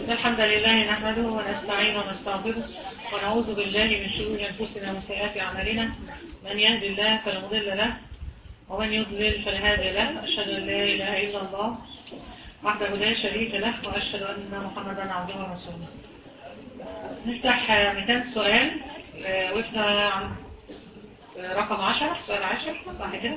الحمد لله نحمده ونستعين ونستغفره ونعوذ بالله من شرور أنفسنا وسيئات أعمالنا من يهد الله فلا مضل له ومن يضلل فلا هادي له أشهد أن لا إله إلا الله وحده لا شريك له وأشهد أن محمدا عبده ورسوله نفتح 200 سؤال وقفنا عن رقم 10 سؤال 10 صح كده؟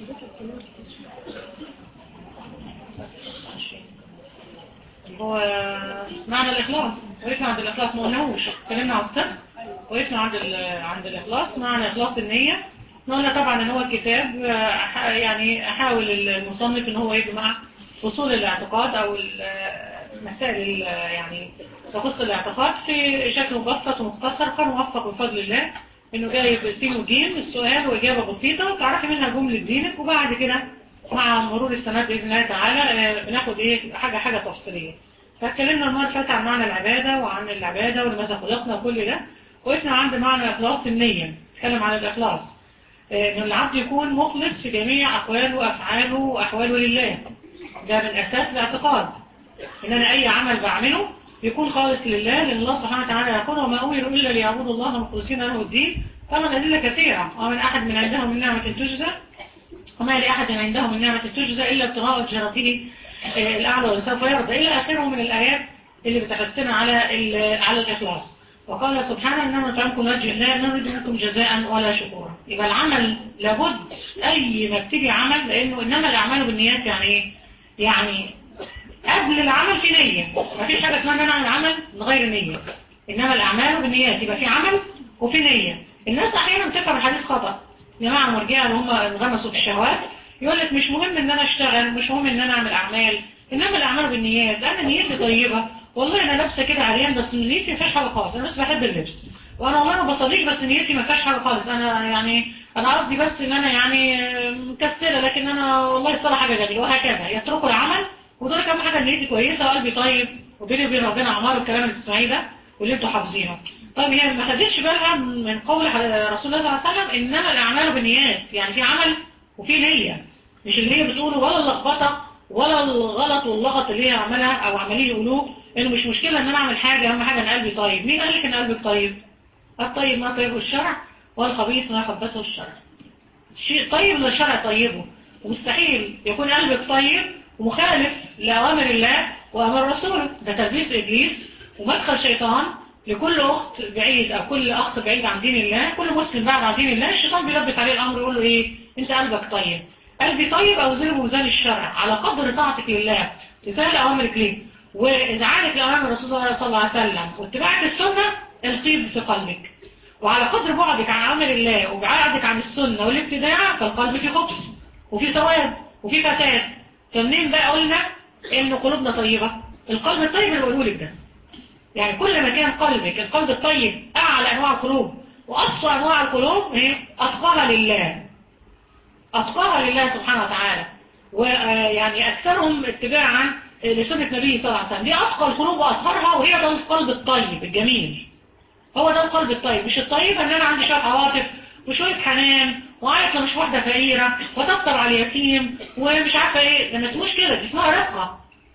هو معنى الإخلاص وقفنا عند الإخلاص ما قلناهوش اتكلمنا على الصدق وقفنا عند عند الإخلاص معنى إخلاص النية قلنا طبعا ان هو الكتاب يعني حاول المصنف ان هو يجمع فصول الاعتقاد او المسائل يعني تخص الاعتقاد في شكل مبسط ومختصر كان موفق بفضل الله انه جايب سين وجيم السؤال واجابه بسيطه وتعرفي منها جمله دينك وبعد كده مع مرور السنوات باذن الله تعالى بناخد ايه حاجه حاجه تفصيليه فاتكلمنا المره اللي فاتت عن معنى العباده وعن العباده ولماذا خلقنا وكل ده وقفنا عند معنى اخلاص النيه نتكلم عن الاخلاص ان العبد يكون مخلص في جميع اقواله وافعاله واحواله لله ده من اساس الاعتقاد ان انا اي عمل بعمله يكون خالص لله لان الله سبحانه وتعالى يقول وما امروا الا ليعبدوا الله مخلصين له الدين طبعا ادله كثيره ومن احد من عنده من نعمه تجزى وما لأحد عنده من نعمة تجزى إلا ابتغاء وجه ربه الأعلى وسوف يرضى إلى آخره من الآيات اللي بتحسنا على على الإخلاص وقال سبحانه إنما نطعمكم وجه الله لا نريد منكم جزاء ولا شكورا يبقى العمل لابد أي ما ابتدي عمل لأنه إنما الأعمال بالنيات يعني إيه؟ يعني قبل العمل في نية ما فيش حاجة اسمها إن أنا أعمل عمل من غير نية إنما الأعمال بالنيات يبقى في عمل وفي نية الناس أحيانا بتفهم الحديث خطأ جماعة مرجعة اللي هم انغمسوا في الشهوات يقول لك مش مهم ان انا اشتغل مش مهم ان انا اعمل اعمال انما الاعمال بالنيات انا نيتي طيبة والله انا لابسه كده عريان بس نيتي ما فيهاش حاجه خالص انا بس بحب اللبس وانا والله ما بصليش بس نيتي ما فيهاش حاجه خالص انا يعني انا قصدي بس ان انا يعني مكسله لكن انا والله الصلاه حاجه جميله وهكذا يتركوا العمل ودول كام حاجه نيتي كويسه وقلبي طيب وبيني وبين ربنا عمار الكلام اللي بتسمعيه ده واللي انتوا حافظينه طيب هي ما خدتش بالها من قول رسول الله صلى الله عليه وسلم انما الاعمال بالنيات يعني في عمل وفي نيه مش اللي هي بتقوله ولا اللخبطه ولا الغلط واللغط اللي هي عملها او عمالين يقولوه انه مش مشكله ان انا اعمل حاجه اهم حاجه ان قلبي طيب مين قال لك ان قلبك طيب الطيب ما طيبه الشرع والخبيث ما خبثه الشرع شيء طيب اللي الشرع طيبه ومستحيل يكون قلبك طيب ومخالف لاوامر الله وامر رسوله ده تلبيس ابليس ومدخل شيطان لكل أخت بعيد أو كل أخت بعيد عن دين الله كل مسلم بعد عن دين الله الشيطان بيلبس عليه الأمر يقول له إيه أنت قلبك طيب قلبي طيب أوزنه بوزان الشرع على قدر طاعتك لله تسهل أوامرك ليه وإذعانك لأوامر الرسول صلى الله عليه وسلم واتباعك السنة الطيب في قلبك وعلى قدر بعدك عن أوامر الله وبعدك عن السنة والابتداع فالقلب فيه خبص وفي سواد وفي فساد فمنين بقى قلنا إن قلوبنا طيبة القلب الطيب اللي بقوله لك ده يعني كل ما كان قلبك القلب الطيب أعلى أنواع القلوب وأصفى أنواع القلوب هي أتقاها لله أتقاها لله سبحانه وتعالى ويعني أكثرهم اتباعا لسنة النبي صلى الله عليه وسلم دي أتقى القلوب وأطهرها وهي ده القلب الطيب الجميل هو ده القلب الطيب مش الطيب أن أنا عندي شوية عواطف وشوية حنان وعارف مش واحدة فقيرة وتطر على اليتيم ومش عارفة ايه ده ما اسموش كده دي اسمها رقة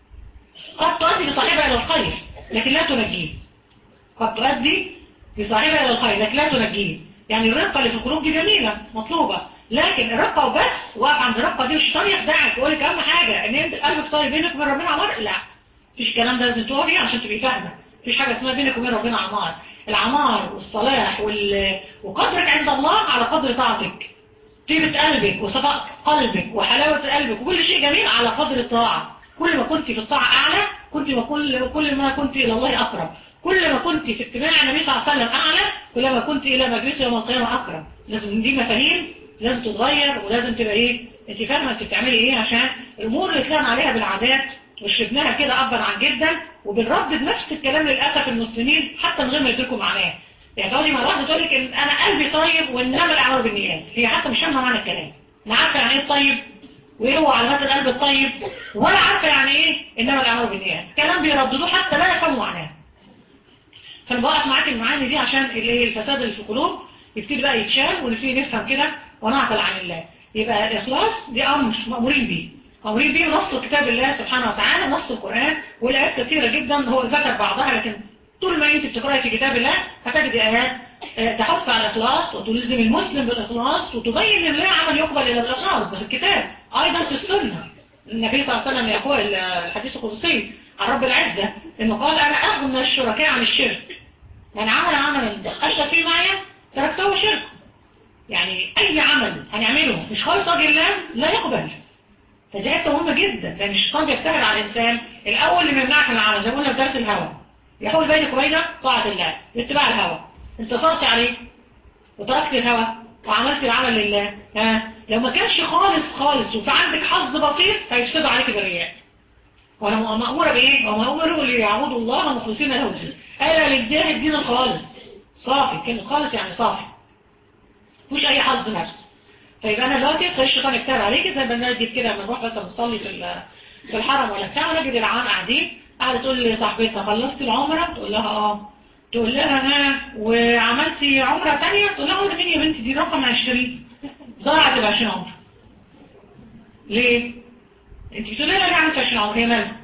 قد تؤدي بصاحبها إلى الخير لكن لا تنجيه قد تؤدي بصاحبها إلى الخير لكن لا تنجيه يعني الرقة اللي في القلوب دي جميلة مطلوبة لكن الرقة وبس واقف عند الرقة دي والشيطان يخدعك ويقول لك أهم حاجة إن أنت قلبك طيب بينك وبين ربنا عمار لا مفيش الكلام ده لازم تقفي عشان تبقي فاهمة مفيش حاجة اسمها بينك وبين ربنا عمار العمار والصلاح وال... وقدرك عند الله على قدر طاعتك طيبة قلبك وصفاء قلبك وحلاوة قلبك وكل شيء جميل على قدر الطاعة كل ما كنت في الطاعة أعلى كنت ما كل كل ما كنت إلى الله أقرب كل ما كنت في اتباع النبي صلى الله عليه وسلم أعلى كل ما كنت إلى مجلس يوم القيامة أقرب لازم دي مفاهيم لازم تتغير ولازم تبقى إيه أنت فاهمة أنت بتعملي إيه عشان الأمور اللي طلعنا عليها بالعادات وشربناها كده أبا عن جدا وبنردد نفس الكلام للأسف المسلمين حتى من غير ما يدركوا معناه يعني تقولي مع واحدة تقول لك إن أنا قلبي طيب وإنما الأعمال بالنيات هي حتى مش فاهمة معنى الكلام أنا عارفة يعني إيه الطيب وايه هو علامات القلب الطيب ولا عارفه يعني ايه انما الاعمال بالنيات كلام بيرددوه حتى لا يفهموا معناه فانا بوقف معاك المعاني دي عشان الايه الفساد اللي في القلوب يبتدي بقى يتشال ونبتدي نفهم كده ونعقل عن الله يبقى الاخلاص دي امر مامورين بيه أمرين به نص كتاب الله سبحانه وتعالى نص القرآن والآيات كثيرة جدا هو ذكر بعضها لكن طول ما انت بتقرأي في كتاب الله هتجد آيات تحث على الإخلاص وتلزم المسلم بالإخلاص وتبين لله عمل يقبل إلى الإخلاص ده في الكتاب أيضا في السنة النبي صلى الله عليه وسلم يقول الحديث القدسي عن رب العزة إنه قال أنا أغنى الشركاء عن الشرك من عمل عملا أشرك فيه معي تركته شرك يعني أي عمل هنعمله مش خالص وجه الله لا يقبل فدي حته مهمه جدا لان الشيطان بيجتهد على الانسان الاول اللي يمنعك من العمل زي ما قلنا في درس الهوى يحول بينك وبين طاعه الله اتباع الهوى انتصرت عليه وتركت الهوى وعملت العمل لله ها لو ما كانش خالص خالص وفي عندك حظ بسيط هيفسدوا عليك بالرياء وانا مأمورة بايه ومأمورة ليعبدوا الله مخلصين له الدين الا لله الدين الخالص صافي كلمة خالص يعني صافي مفيش اي حظ نفس طيب انا دلوقتي تخش الشيطان يكتب عليك زي ما بنجد كده لما نروح مثلا نصلي في في الحرم ولا بتاع نجد العام قاعدين قاعده تقول لصاحبتها خلصتي العمره تقول لها اه تقول لها ها وعملتي عمره ثانيه تقول لها عمره مين يا بنتي دي رقم 20 ضاعت ب 20 عمره ليه انت بتقولي لها ليه عملت 20 عمره هي مالها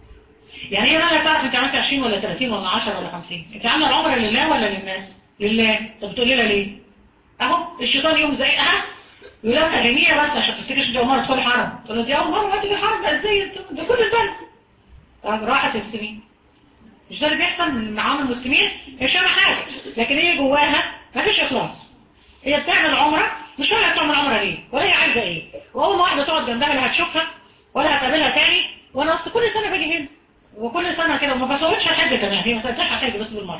يعني هي مالها تعرف انت عملت 20 ولا 30 ولا 10 ولا 50 انت عامله العمره لله ولا للناس لله طب بتقولي لها ليه اهو الشيطان يوم زيها يقول لها فهميها بس عشان تفتكرش دي اول مره تدخل الحرم تقول له دي اول مره تيجي الحرم بقى ازاي ده كل سنه طب راحت السنين مش ده اللي بيحصل معاهم المسلمين هي مش فاهمه حاجه لكن هي جواها ما فيش اخلاص هي بتعمل عمره مش فاهمه بتعمل عمره ليه ولا هي عايزه ايه واول ما واحده تقعد جنبها لا هتشوفها ولا هتقابلها تاني وانا اصل كل سنه باجي هنا وكل سنه كده وما بسويتش الحج كمان هي ما سويتهاش على الحج بس بالمره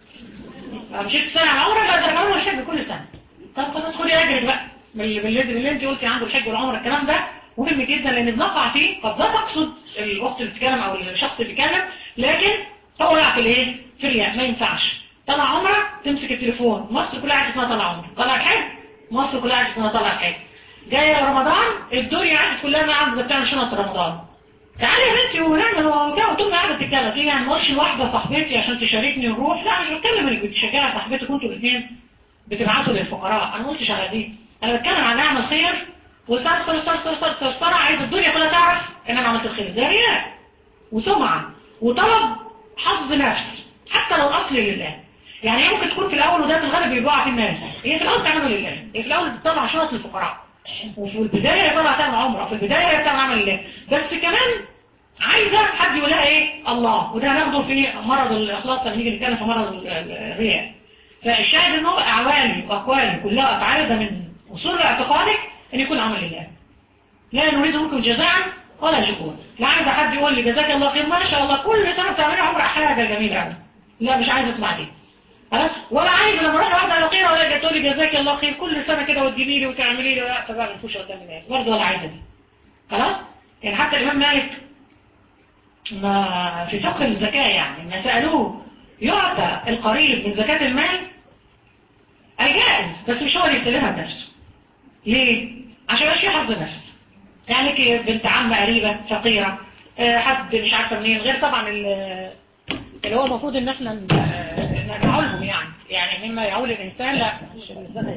مشيت السنه على العمره لا ده انا بعمل الحج كل سنه طب خلاص خدي اجرك بقى من اللي, اللي انت قلتي عنده الحج والعمره الكلام ده مهم جدا لان بنقع فيه قد لا تقصد الاخت اللي بتتكلم او الشخص اللي بيتكلم لكن هو وقع في الايه في الرياء ما ينفعش طلع عمره تمسك التليفون مصر كلها عرفت انها طلع عمره طلع الحج مصر كلها عرفت انها طلع الحج جايه رمضان الدنيا عرفت كلها انها قاعده بتعمل شنط رمضان تعالي يا بنتي ونعمل وبتاع وتقوم قاعده تتكلم ايه يعني ما قلتش لواحده صاحبتي عشان تشاركني ونروح لا مش بتكلم انك بتشجعي صاحبتك انتوا الاثنين بتبعتوا للفقراء انا ما قلتش على دي انا بتكلم عن نعمل خير وصار صار صار صار صار صار صار عايز الدنيا كلها تعرف ان انا عملت الخير ده رياء وسمعه وطلب حظ نفس حتى لو الاصل لله يعني هي ممكن تكون في الاول وده في الغالب بيوقع في الناس هي في الاول تعمله لله هي في الاول بتطلع شنط للفقراء وفي البدايه هي طبعا تعمل عمره في البدايه هي بتعمل عمل لله بس كمان عايزه حد يقول لها ايه الله وده هناخده في مرض الاخلاص لما نيجي نتكلم في مرض الرياء فالشاهد ان هو اعوالي واقوالي كلها افعال ده من اصول اعتقادك ان يكون عمل لله لا نريد منكم جزاء ولا شكور لا عايز حد يقول لي جزاك الله خير ما شاء الله كل سنه بتعملي عمره حاجه جميله قوي لا مش عايز اسمع دي خلاص ولا عايز لما اروح واحده على خير ولا تقول لي جزاك الله خير كل سنه كده وتجيبي لي وتعملي لي لا فبقى منفوش قدام الناس برضه ولا عايزه دي خلاص يعني حتى الامام مالك ما في فقه الزكاه يعني ما سالوه يعطى القريب من زكاه المال أي جائز بس مش هو اللي يسلمها بنفسه ليه؟ عشان مش في حظ نفس يعني كي بنت عم قريبة فقيرة أه حد مش عارفة منين غير طبعا اللي هو المفروض ان احنا نعولهم يعني يعني مما يعول الانسان لا مش الانسان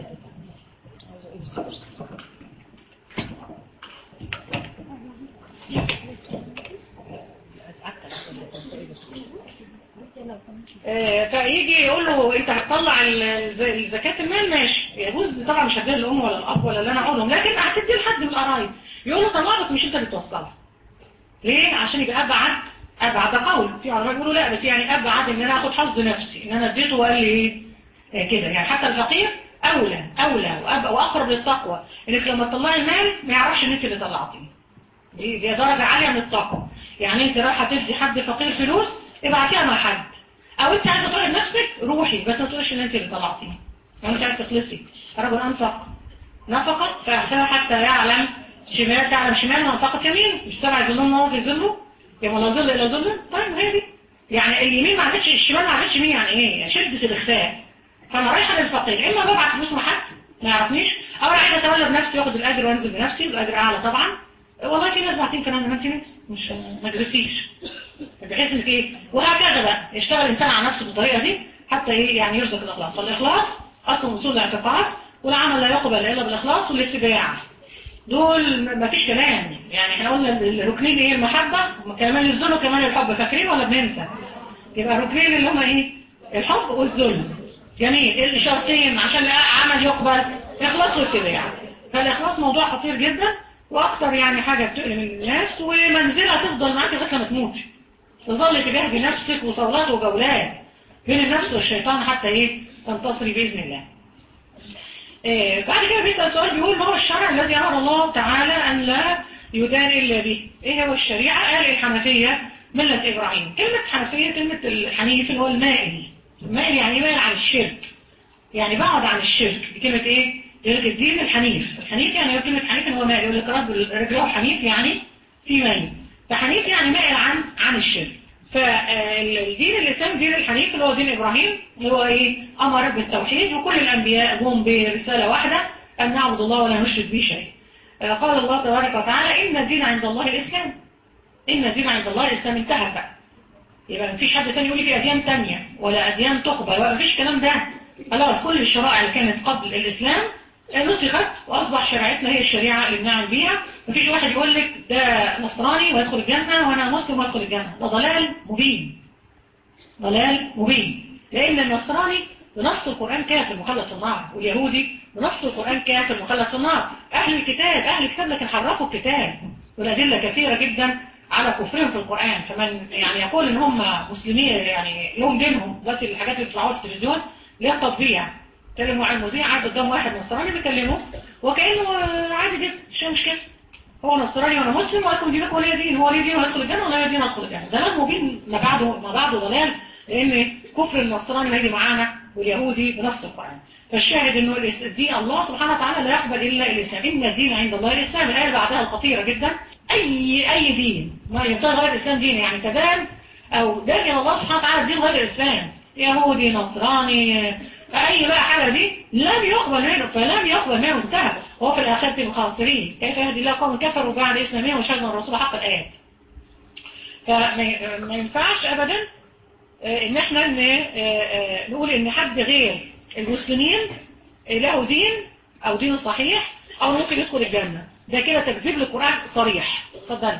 فيجي يقول له انت هتطلع زكاة المال ماشي يجوز طبعا مش هديها للام ولا الاب ولا اللي انا اقولهم لكن هتدي لحد من القرايب يقول له طلع بس مش انت اللي توصلها ليه عشان يبقى ابعد ابعد ده قول في علماء يقولوا لا بس يعني ابعد ان انا اخد حظ نفسي ان انا اديته وقال لي ايه كده يعني حتى الفقير اولى اولى واقرب للتقوى انك لما تطلعي المال ما يعرفش ان انت اللي طلعتيه دي دي درجه عاليه من التقوى يعني انت رايحه تدي حد فقير فلوس ابعتيها مع حد او انت عايزه تروحي بنفسك روحي بس ما تقوليش ان انت اللي طلعتيه لو انت عايزه تخلصي رجل انفق نفقه فاخفاها حتى يعلم شمال تعلم شمال وانفقت يمين مش سبع ظلون ما هو في ظله يبقى لا ظل الا ظل طيب هي دي يعني اليمين ما عادتش الشمال ما عادتش يمين يعني ايه يعني شده الاخفاء فانا رايحه للفقير اما ببعت فلوس مع حد ما يعرفنيش او انا عايزه اتولى بنفسي واخد الاجر وانزل بنفسي الاجر اعلى طبعا والله في ناس باعتين كلام ما انت نفس مش ما كذبتيش بحيث انك ايه وهكذا بقى يشتغل الانسان على نفسه بالطريقه دي حتى ايه يعني يرزق الاخلاص والاخلاص اصل وصول الاعتقاد والعمل لا يقبل الا بالاخلاص والاتباع دول ما فيش كلام يعني احنا قلنا الركنين ايه المحبة كمان الذل وكمان الحب فاكرين ولا بننسى يبقى الركنين اللي هما ايه الحب والذل جميل الشرطين عشان العمل يقبل اخلاص واتباع فالاخلاص موضوع خطير جدا واكتر يعني حاجة بتؤلم الناس ومنزلة تفضل معاك لغايه لما تموت تظل تجاه بنفسك وصولات وجولات بين النفس والشيطان حتى ايه تنتصري بإذن الله إيه بعد كده بيسأل سؤال بيقول ما هو الشرع الذي أمر الله تعالى أن لا يدان إلا به إيه هو الشريعة قال الحنفية ملة إبراهيم كلمة حنفية كلمة الحنيف اللي هو المائل المائل يعني مائل عن الشرك يعني بعد عن الشرك دي كلمة إيه؟ كلمة الدين الحنيف الحنيف يعني كلمة حنيف هو مائل يقول لك رجله حنيف يعني في مائل فحنيف يعني مائل عن عن الشرك فالدين الإسلام دين الحنيف اللي هو دين إبراهيم اللي هو إيه أمر بالتوحيد وكل الأنبياء هم برسالة واحدة أن نعبد الله ولا نشرك به شيء قال الله تبارك وتعالى إن الدين عند الله الإسلام إن الدين عند الله الإسلام انتهى بقى يبقى مفيش حد تاني يقول لي في أديان تانية ولا أديان تقبل ولا مفيش كلام ده خلاص كل الشرائع اللي كانت قبل الإسلام نسخت وأصبح شريعتنا هي الشريعة اللي بنعمل بيها مفيش واحد يقول لك ده نصراني ويدخل الجنة وأنا مسلم ويدخل الجنة ده ضلال مبين ضلال مبين لأن النصراني بنص القرآن كافر مخلط في النار واليهودي بنص القرآن كافر مخلط في النار أهل الكتاب أهل الكتاب لكن حرفوا الكتاب والأدلة كثيرة جدا على كفرهم في القرآن فمن يعني يقول إن هم مسلمين يعني لهم دينهم دلوقتي الحاجات اللي بتطلعوها في التلفزيون ليها تطبيع كلموا عن المذيع قاعد قدام واحد نصراني بيكلمه وكأنه عادي جدا مش مشكلة هو نصراني وانا مسلم ولكم دينك ولي دين هو ليه دين وهدخل الجنة ولا ليه دين هدخل الجنة ضلال مبين ما بعده ما بعده ضلال لان كفر النصراني هيجي معانا واليهودي بنفس القرآن فالشاهد انه الدين الله سبحانه وتعالى لا يقبل الا الاسلام ان الدين عند الله الاسلام الايه بعدها الخطيره جدا اي اي دين ما يبتغي غير الاسلام دين يعني تدان او دان الله سبحانه وتعالى دين غير الاسلام يهودي نصراني أي بقى حاجة دي لم يقبل منه فلم يقبل منه انتهى وهو في الآخرة الخاسرين كيف يهدي الله قوم كفروا بعد إسلامهم وشهدوا الرسول حق الآيات فما ينفعش أبدا إن احنا نقول إن حد غير المسلمين له دين أو دين صحيح أو ممكن يدخل الجنة ده كده تكذيب للقرآن صريح اتفضل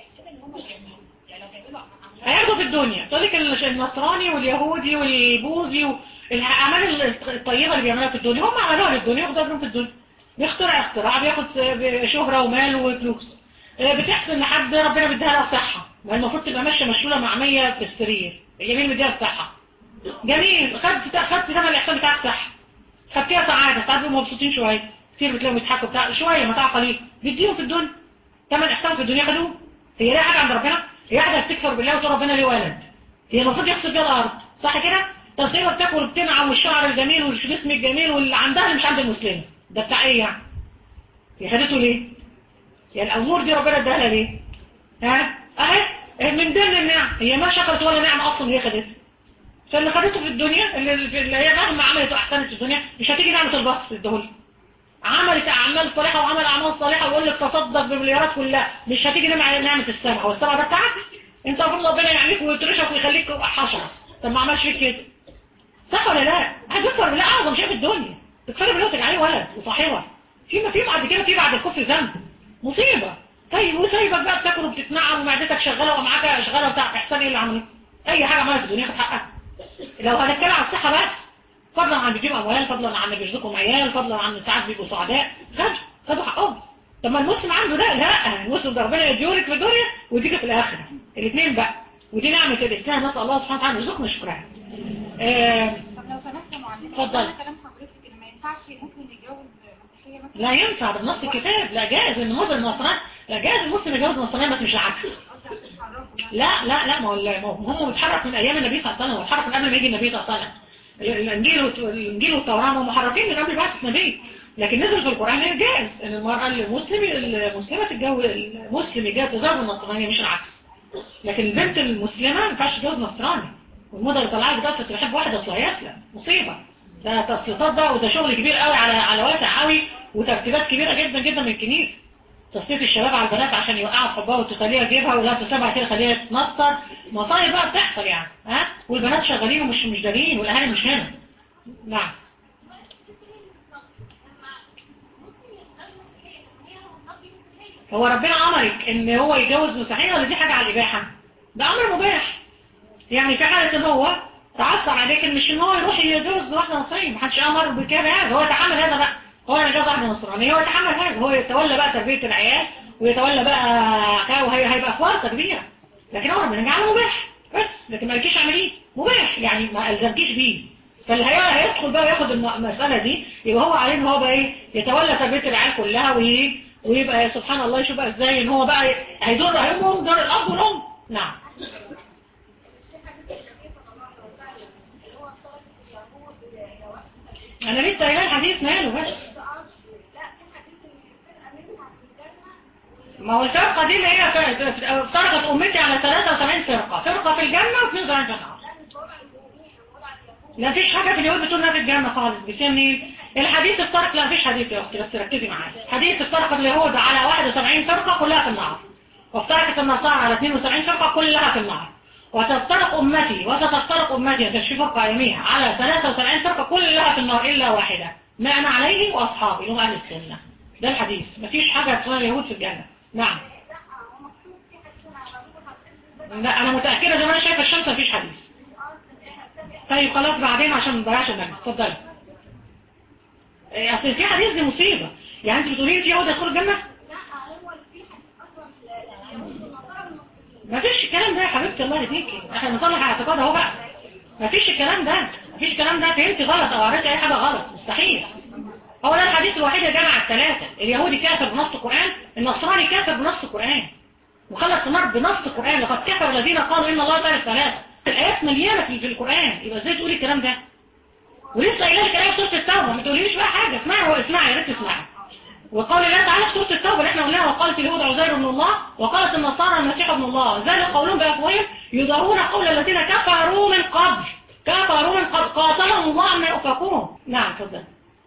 هياخدوا في الدنيا تقول لك النصراني واليهودي والبوذي الأعمال الطيبة اللي بيعملوها في الدنيا هم عملوها للدنيا ياخدوا أجرهم في الدنيا بيخترع اختراع بياخد شهرة ومال وفلوس بتحسن لحد ربنا بيديها لها صحة ما المفروض تبقى ماشية مشلولة معمية في السرير جميل مديها الصحة جميل خدت خدت ثمن الإحسان بتاعك صحة خدتيها سعادة ساعات بيبقوا مبسوطين شوية كتير بتلاقيهم يضحكوا بتاع شوية متاع قليل بيديهم في الدنيا ثمن إحسان في الدنيا خدوه هي ليه حاجة عند ربنا هي حاجة بتكفر بالله وتقول ربنا ليه ولد هي المفروض يخسر بيها الأرض صح كده تصيبها بتاكل وبتنعم والشعر الجميل والجسم الجميل واللي عندها اللي مش عند المسلمة ده بتاع ايه يعني هي خدته ليه يعني الامور دي ربنا اداها ليه ها اهي من ضمن النعم هي ما شكرت ولا نعمه اصلا هي خدتها فاللي خدته في الدنيا اللي, اللي هي مهما عملت واحسنت في الدنيا مش هتيجي نعمه البسط في الدهول عملت اعمال صالحه وعمل اعمال صالحه ويقول لك تصدق بمليارات كلها مش هتيجي نعمه السمع هو السمع ده بتاعك انت المفروض ربنا يعملك ويطرشك ويخليك حشره طب ما عملش فيك كده صح ولا لا هتكفر بالله اعظم شيء في الدنيا تكفر بالله وتجعليه ولد وصاحبه في في بعد كده في بعد الكفر ذنب مصيبه طيب وسايبك بقى بتاكل وبتتنعم ومعدتك شغاله ومعاك شغاله بتاع احسان ايه اللي عمله اي حاجه عملها في الدنيا خد حقها لو هنتكلم على الصحه بس فضلا عن بيجيب اموال فضلا عن بيرزقهم عيال فضلا عن ساعات بيبقوا سعداء خدوا خدوا حقهم طب ما المسلم عنده ده لا المسلم ده ربنا يديهولك في الدنيا ويديك في الاخره الاثنين بقى ودي نعمه الاسلام نسال الله سبحانه وتعالى يرزقنا شكرها آه لو سمحت يا معلم اتفضل. كلام حضرتك ان ما ينفعش مسلم يتجوز مسيحيه مثلا لا ينفع بنص الكتاب لا جائز ان مسلم النصراني لا جائز المسلم يتجوز نصراني بس مش العكس قصدي عشان تعرفوا يعني لا لا لا ما هو ما هو هم متحرف من ايام النبي صلى الله عليه وسلم متحرف من قبل ما يجي النبي صلى الله عليه وسلم الانجيل والت- الانجيل والتوراه هم محرفين من قبل بعثه النبي لكن نزل في القران جائز ان المراه المسلم المسلمه تتجوز المسلم يتجوز تزوج النصرانيه مش العكس لكن البنت المسلمه ما ينفعش تتجوز نصراني والموضه اللي طلعت دلوقتي بس بحب واحد اصلا هيسلم مصيبه ده تسليطات بقى وده شغل كبير قوي على على واسع قوي وترتيبات كبيره جدا جدا من الكنيسه تسليط الشباب على البنات عشان يوقعوا في حبها وتخليها تجيبها ولا تسلم بعد كده خليها تنصر مصايب بقى بتحصل يعني ها والبنات شغالين ومش مش دارين والاهالي مش هنا نعم هو ربنا امرك ان هو يتجوز مسيحيه ولا دي حاجه على الاباحه ده امر مباح يعني في حاله ان هو تعثر عليك ان مش ان هو يروح يتجوز واحده مصريه محدش امر بكده هذا هو يتحمل هذا بقى هو انا جوز واحده نصرانيه هو يتحمل هذا هو يتولى بقى تربيه العيال ويتولى بقى وهي هيبقى في ورطه كبيره لكن هو ربنا جعله مباح بس لكن ما لكيش اعمليه مباح يعني ما الزمكيش بيه فاللي هي هيدخل بقى ياخد المساله دي يبقى هو عليه ان هو بقى ايه يتولى تربيه العيال كلها وي ويبقى سبحان الله يشوف بقى ازاي ان هو بقى هيدور هيقوم دور الاب والام نعم انا لسه قايله الحديث ماله بس ما هو الفرقة دي اللي هي افترقت أمتي على 73 فرقة فرقة في الجنة و72 في النار لا فيش حاجة في اليهود بتقول انها في الجنة خالص جبتيها منين الحديث افترق لا فيش حديث يا أختي بس ركزي معايا حديث افترقت اليهود على 71 فرقة كلها في النار وافترقت النصارى على 72 فرقة كلها في النار وتفترق أمتي وستفترق أمتي ما كانش في فرقة يميها على 73 فرقة كلها في النار إلا واحدة ما أنا عليه وأصحابي اللي هم أهل السنة ده الحديث مفيش حاجة اسمها اليهود في الجنة نعم لا أنا متأكدة زي ما أنا شايفة الشمس مفيش حديث طيب خلاص بعدين عشان ما نضيعش المجلس اتفضلي اصل في حديث دي مصيبة يعني انت بتقولي لي في يهود يدخلوا الجنة ما فيش الكلام ده يا حبيبتي الله يهديكي احنا بنصلح اعتقاد اهو بقى ما فيش الكلام ده ما فيش الكلام ده فهمتي غلط او قريتي اي حاجه غلط مستحيل هو ده الحديث الوحيد اللي جمع الثلاثه اليهودي كافر بنص القران النصراني كافر بنص القران وخلت النار بنص القران لقد كفر الذين قالوا ان الله ثالث ثلاثه الايات مليانه في القران يبقى ازاي تقولي الكلام ده ولسه قايله لك في سوره التوبه ما تقوليش بقى حاجه اسمعي واسمعي يا ريت تسمعي وقال الله تعالى في سوره التوبه اللي احنا قلناها وقالت اليهود عزير ابن الله وقالت النصارى المسيح ابن الله ذلك قولهم بافواههم يضاهون قول الذين كفروا من قبل كفروا من قبل قاتلهم الله ان يؤفكون نعم اتفضل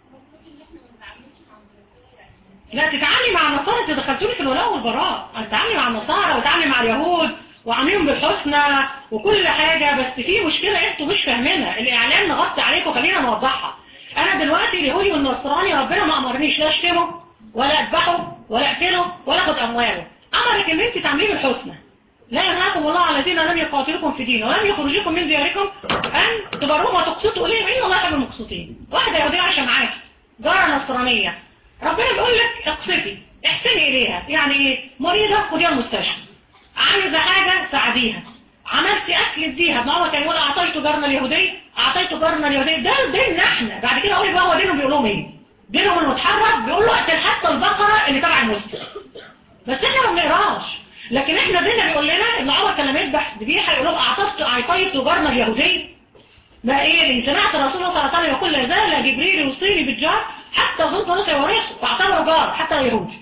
لا تتعاملي مع النصارى انت دخلتوني في الولاء والبراء تتعاملي مع النصارى وتتعاملي مع اليهود وعاملين بالحسنى وكل حاجة بس في مشكلة انتوا مش فاهمينها الاعلام نغطي عليكم خلينا نوضحها انا دلوقتي اليهودي والنصراني ربنا ما امرنيش لا اشتمه ولا اذبحه ولا اقتله ولا اخد امواله امرك ان انت تعمليه بالحسنى لا ينهاكم الله على الذين لم يقاتلوكم في دين ولم يخرجوكم من دياركم ان تبروهم وتقسطوا اليهم ان الله يحب المقسطين واحده يهوديه عايشه معاكي جاره نصرانيه ربنا بيقول لك اقسطي احسني اليها يعني ايه مريضه خديها المستشفى عايزه حاجه ساعديها عملتي اكل اديها ابن عمر كان يقول اعطيته جارنا اليهودي اعطيته جارنا اليهودي ده ديننا احنا بعد كده اقول بقى هو دينهم بيقول لهم ايه دينهم المتحرك بيقول له اقتل حتى البقره اللي تبع المسلم بس احنا ما بنقراش لكن احنا ديننا بيقول لنا ابن عمر كان لما يذبح ذبيحه يقول لهم اعطيت اعطيته جارنا اليهودي ما ايه اللي سمعت الرسول صلى الله عليه وسلم يقول لا زال جبريل يوصيني بالجار حتى ظن نص يورثه فاعتبره جار حتى يهودي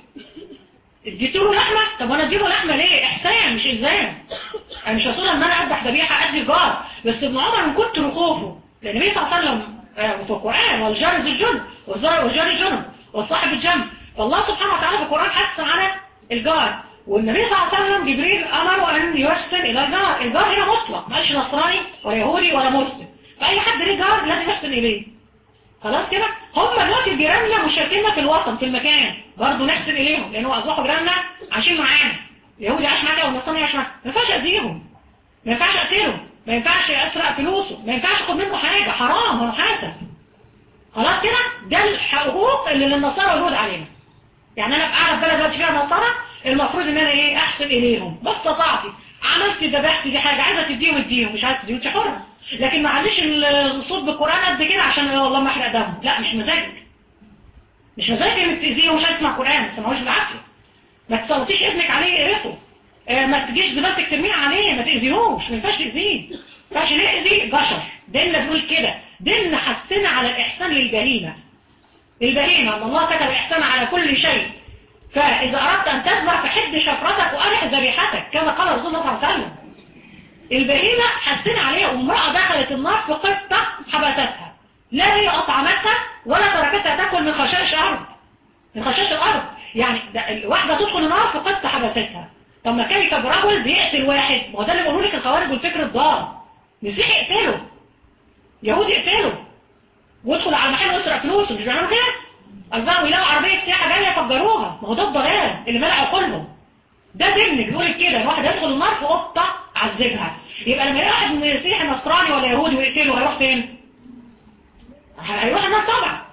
اديت له لحمه طب وانا اديله لحمه ليه احسان مش الزام انا مش هصول ان انا اذبح ذبيحه ادي الجار بس ابن عمر من كتر خوفه لان النبي صلى الله عليه وسلم في القران والجار ذي الجنب والجار الجنب والصاحب الجنب فالله سبحانه وتعالى في القران حث على الجار والنبي صلى الله عليه وسلم جبريل امره ان يحسن الى الجار الجار هنا مطلق ما قالش نصراني ولا يهودي ولا مسلم فاي حد ليه جار لازم يحسن اليه خلاص كده هم دلوقتي جيراننا مشاركيننا في الوطن في المكان برضه نحسن اليهم لان هو اصبحوا جيراننا عايشين معانا اليهودي عايش معانا والنصراني عايش معانا ما ينفعش اذيهم ما ينفعش اقتله ما ينفعش اسرق فلوسه ما ينفعش اخد منه حاجه حرام هو محاسب خلاص كده ده الحقوق اللي للنصارى واليهود علينا يعني انا قاعده في بلد دلوقتي فيها نصارى المفروض ان انا ايه احسن اليهم بس استطعتي عملت ذبحت دي حاجه عايزه تديهم اديهم مش عايزه تديهم انت حره لكن ما عليش الصوت بالقران قد كده عشان والله ما احرق دمه لا مش مزاجك مش مزاجك انك تاذيه ومش عايز تسمع قران ما تسمعوش بالعافيه ما تصوتيش ابنك عليه يقرفه آه ما تجيش زبالتك ترميها عليه ما تاذيهوش ما ينفعش تاذيه ما ينفعش ناذي بشر ديننا بيقول كده ديننا حسنا على الاحسان للبهيمه البهيمه ان الله كتب الاحسان على كل شيء فاذا اردت ان تذبح فحد شفرتك وارح ذبيحتك كذا قال رسول الله صلى الله عليه وسلم البهيمة حسن عليها وامرأة دخلت النار في قطة حبستها لا هي أطعمتها ولا تركتها تأكل من خشاش الأرض من خشاش الأرض يعني واحدة تدخل النار في قطة حبستها طب ما كيف برجل بيقتل واحد ما هو ده اللي بيقولوا لك الخوارج والفكر الضال مسيحي يقتله يهودي يقتله ويدخل على محل ويسرق فلوسه مش بيعملوا كده قصدهم يلاقوا عربيه سياحه جايه يفجروها ما هو ده الضلال اللي ملأ عقولهم ده ضمن بيقول لك كده الواحد يدخل النار في قطه عذبها يبقى لما يلاقي واحد مسيحي نصراني ولا يهودي ويقتله هيروح فين؟ هيروح النار طبعا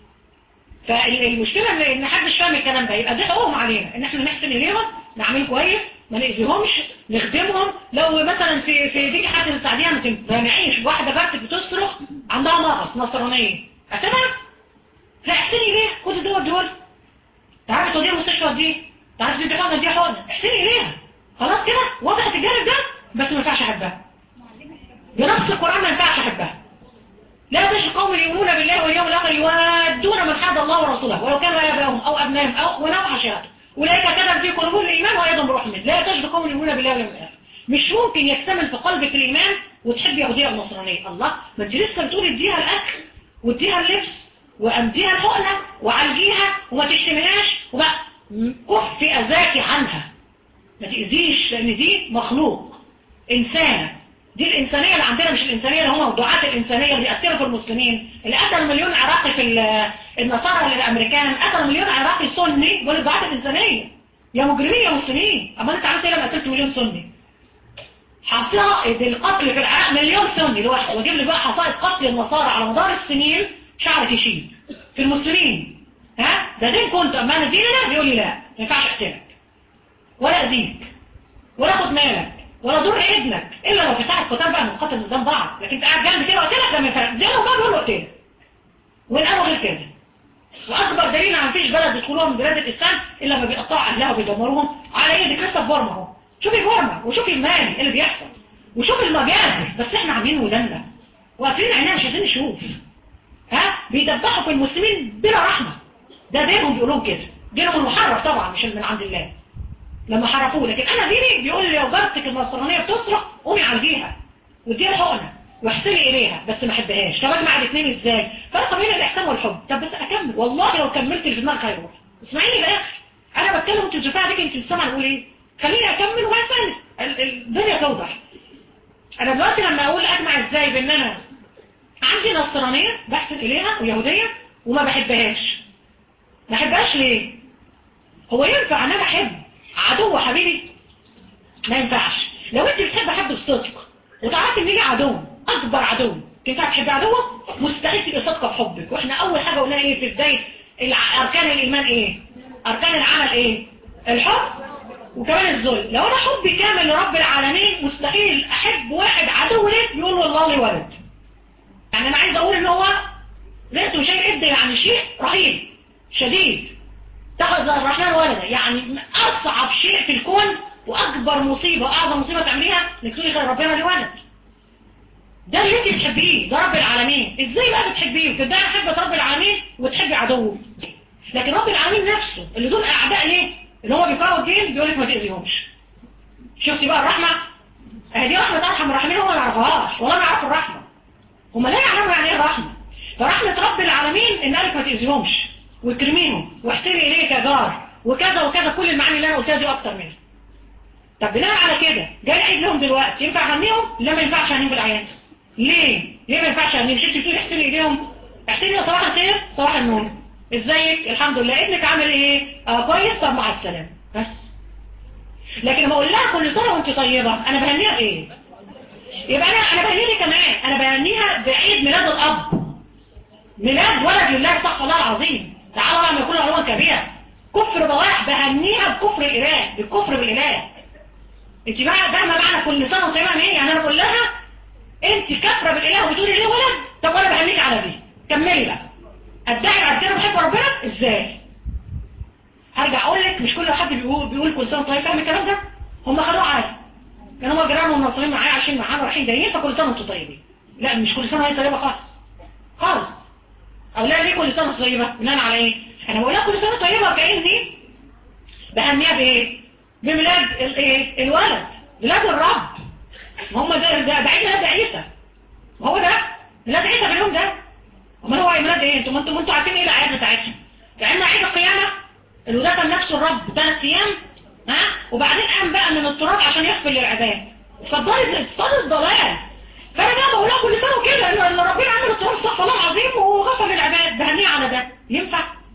فالمشكله ان ان محدش فاهم الكلام ده يبقى دي حقوقهم علينا ان احنا نحسن اليهم نعمل كويس ما نأذيهمش نخدمهم لو مثلا في في دي حد السعوديه ما تمنعيش واحده جارتك بتصرخ عندها مغص نصرانيه اسيبها؟ لا احسني ليه كل الدول دول تعرفي توديها المستشفى دي تعرفي تدي حقنه دي حقنه احسني ليها خلاص كده وضحت الجانب ده بس ما ينفعش احبها بنص القران ما ينفعش احبها لا تجد قوم يؤمنون بالله واليوم الاخر يوادون من حاد الله ورسوله ولو كانوا ابائهم او ابنائهم او ولو عشيرتهم اولئك كتب في قلوبهم الايمان وايضا برحمه لا تجد قوم يؤمنون بالله واليوم الاخر مش ممكن يكتمل في قلبك الايمان وتحب يهوديه ونصرانيه الله ما انت لسه بتقولي اديها الاكل واديها اللبس وامديها الحقنه وعالجيها وما تشتمناش وبقى كفي اذاكي عنها ما تاذيش لان دي مخلوق انسانه دي الإنسانية اللي عندنا مش الإنسانية اللي هم دعاة الإنسانية اللي بيقتلوا في المسلمين اللي قتلوا مليون عراقي في النصارى الأمريكان قتلوا مليون عراقي سني دول دعاة الإنسانية يا مجرمين يا مسلمين أما أنت عملت إيه لما قتلت مليون سني حصائد القتل في العراق مليون سني لوحده واجيب لي بقى حصائد قتل النصارى على مدار السنين شعرك يشيل في المسلمين ها ده دين كنت أما أنا ديننا يقول لي لا ما ينفعش أقتلك ولا أذيك ولا أخد مالك ولا ضر ابنك الا لو في ساعه قتال بقى نقاتل قدام بعض لكن انت قاعد جنبي كده قلت لك لما يفرق دينه بقى بيقول له اقتله والامر غير كده واكبر دليل على مفيش بلد يدخلوها من بلاد الاسلام الا لما بيقطعوا اهلها وبيدمروهم على ايه دي قصه بورما اهو شوفي بورما وشوفي المال اللي بيحصل وشوفي المجازر بس احنا عاملين ودنا وقافلين عينينا مش عايزين نشوف ها بيدبحوا في المسلمين بلا رحمه ده دينهم بيقولوا كده دينهم المحرف طبعا مش من عند الله لما حرفوه لكن انا ديني بيقول لي لو جارتك النصرانيه بتصرخ قومي عالجيها واديها حقنه واحسني اليها بس ما احبهاش طب اجمع الاثنين ازاي فرق بين الاحسان والحب طب بس اكمل والله لو كملت اللي في دماغك هيروح اسمعيني للاخر انا بتكلم انت بتشوفيها ديك انت سامعه بقول ايه خليني اكمل وبعد ثانيه الدنيا توضح انا دلوقتي لما اقول اجمع ازاي بان انا عندي نصرانيه بحسن اليها ويهوديه وما بحبهاش ما بحبهاش ليه هو ينفع ان انا احب عدو حبيبي ما ينفعش لو انت بتحب حد بصدق وتعرفي ان هي عدو اكبر عدو تنفع تحبي عدوك مستحيل تبقى صادقه في حبك واحنا اول حاجه قلناها ايه في بدايه اركان الايمان ايه اركان العمل ايه الحب وكمان الذل لو انا حبي كامل لرب العالمين مستحيل احب واحد عدو ليه يقول له الله لي ولد يعني انا عايز اقول ان هو رئته شيء ابدا يعني شيء رهيب شديد تاخذ الرحمن ولدا يعني أصعب شيء في الكون وأكبر مصيبة وأعظم مصيبة تعمليها إنك تقولي خير ربنا لي ولد ده اللي انت بتحبيه ده رب العالمين ازاي بقى بتحبيه وتبدأي محبة رب العالمين وتحبي عدوه لكن رب العالمين نفسه اللي دول أعداء ليه اللي هو بيقرأوا الدين بيقول لك ما تأذيهمش شفتي بقى الرحمة اهي دي رحمة أرحم الراحمين هم ما يعرفوهاش ولا ما يعرفوا الرحمة هم لا يعلموا يعني ايه الرحمة فرحمة رب العالمين إن قالك ما تأذيهمش واكرميهم واحسني إليه كجار وكذا وكذا كل المعاني اللي أنا قلتها دي أكتر منها طب بناء على كده جاي العيد لهم دلوقتي ينفع أهنيهم؟ لا ما ينفعش أهنيهم بالأعياد ليه؟ ليه ما ينفعش أهنيهم؟ مش أنت بتقولي احسني إليهم؟ احسني يا صباح الخير صباح النور ازيك الحمد لله ابنك عامل ايه؟ اه كويس طب مع السلامة بس لكن لما اقول لها كل سنة وانت طيبة انا بهنيها بايه؟ يبقى انا انا بهنيها كمان انا بهنيها بعيد ميلاد الاب ميلاد ولد لله صح الله العظيم تعالى لما يكون علوا كبيرا كفر بواح بهنيها بكفر الاله بالكفر بالاله انت بقى فاهمه معنى كل سنه وطيبه ايه يعني انا بقول لها انت كافره بالاله وبتقولي ليه ولد طب وانا بهنيك على دي كملي بقى ادعي بعد كده بحب ربنا ازاي هرجع اقول لك مش كل حد بيقول بيقول كل سنه طيب فاهم الكلام ده هم خدوه عادي كانوا هم جيرانهم والناصرين معايا عايشين معانا رايحين جايين فكل سنه وانتم طيبين لا مش كل سنه هي طيبه خالص خالص او لا ليه كل سنه طيبه بناء على ايه انا بقول لها كل سنه طيبه كاني بهنيها بايه بميلاد الايه الولد ميلاد الرب ما هم ده ده بعيد ميلاد عيسى ما هو ده ميلاد عيسى في اليوم ده امال هو ميلاد ايه انتوا انتوا انتوا عارفين ايه الاعياد بتاعتهم لان عيد القيامه اللي ده كان نفسه الرب ثلاث ايام ها وبعدين قام بقى من التراب عشان يغفر للعباد فضلت اتفضل الضلال فانا بقى بقول لها كل سنه وكده ان ربنا عمل التراب استغفر الله العظيم وغفر للعباد بهنيه على ده ينفع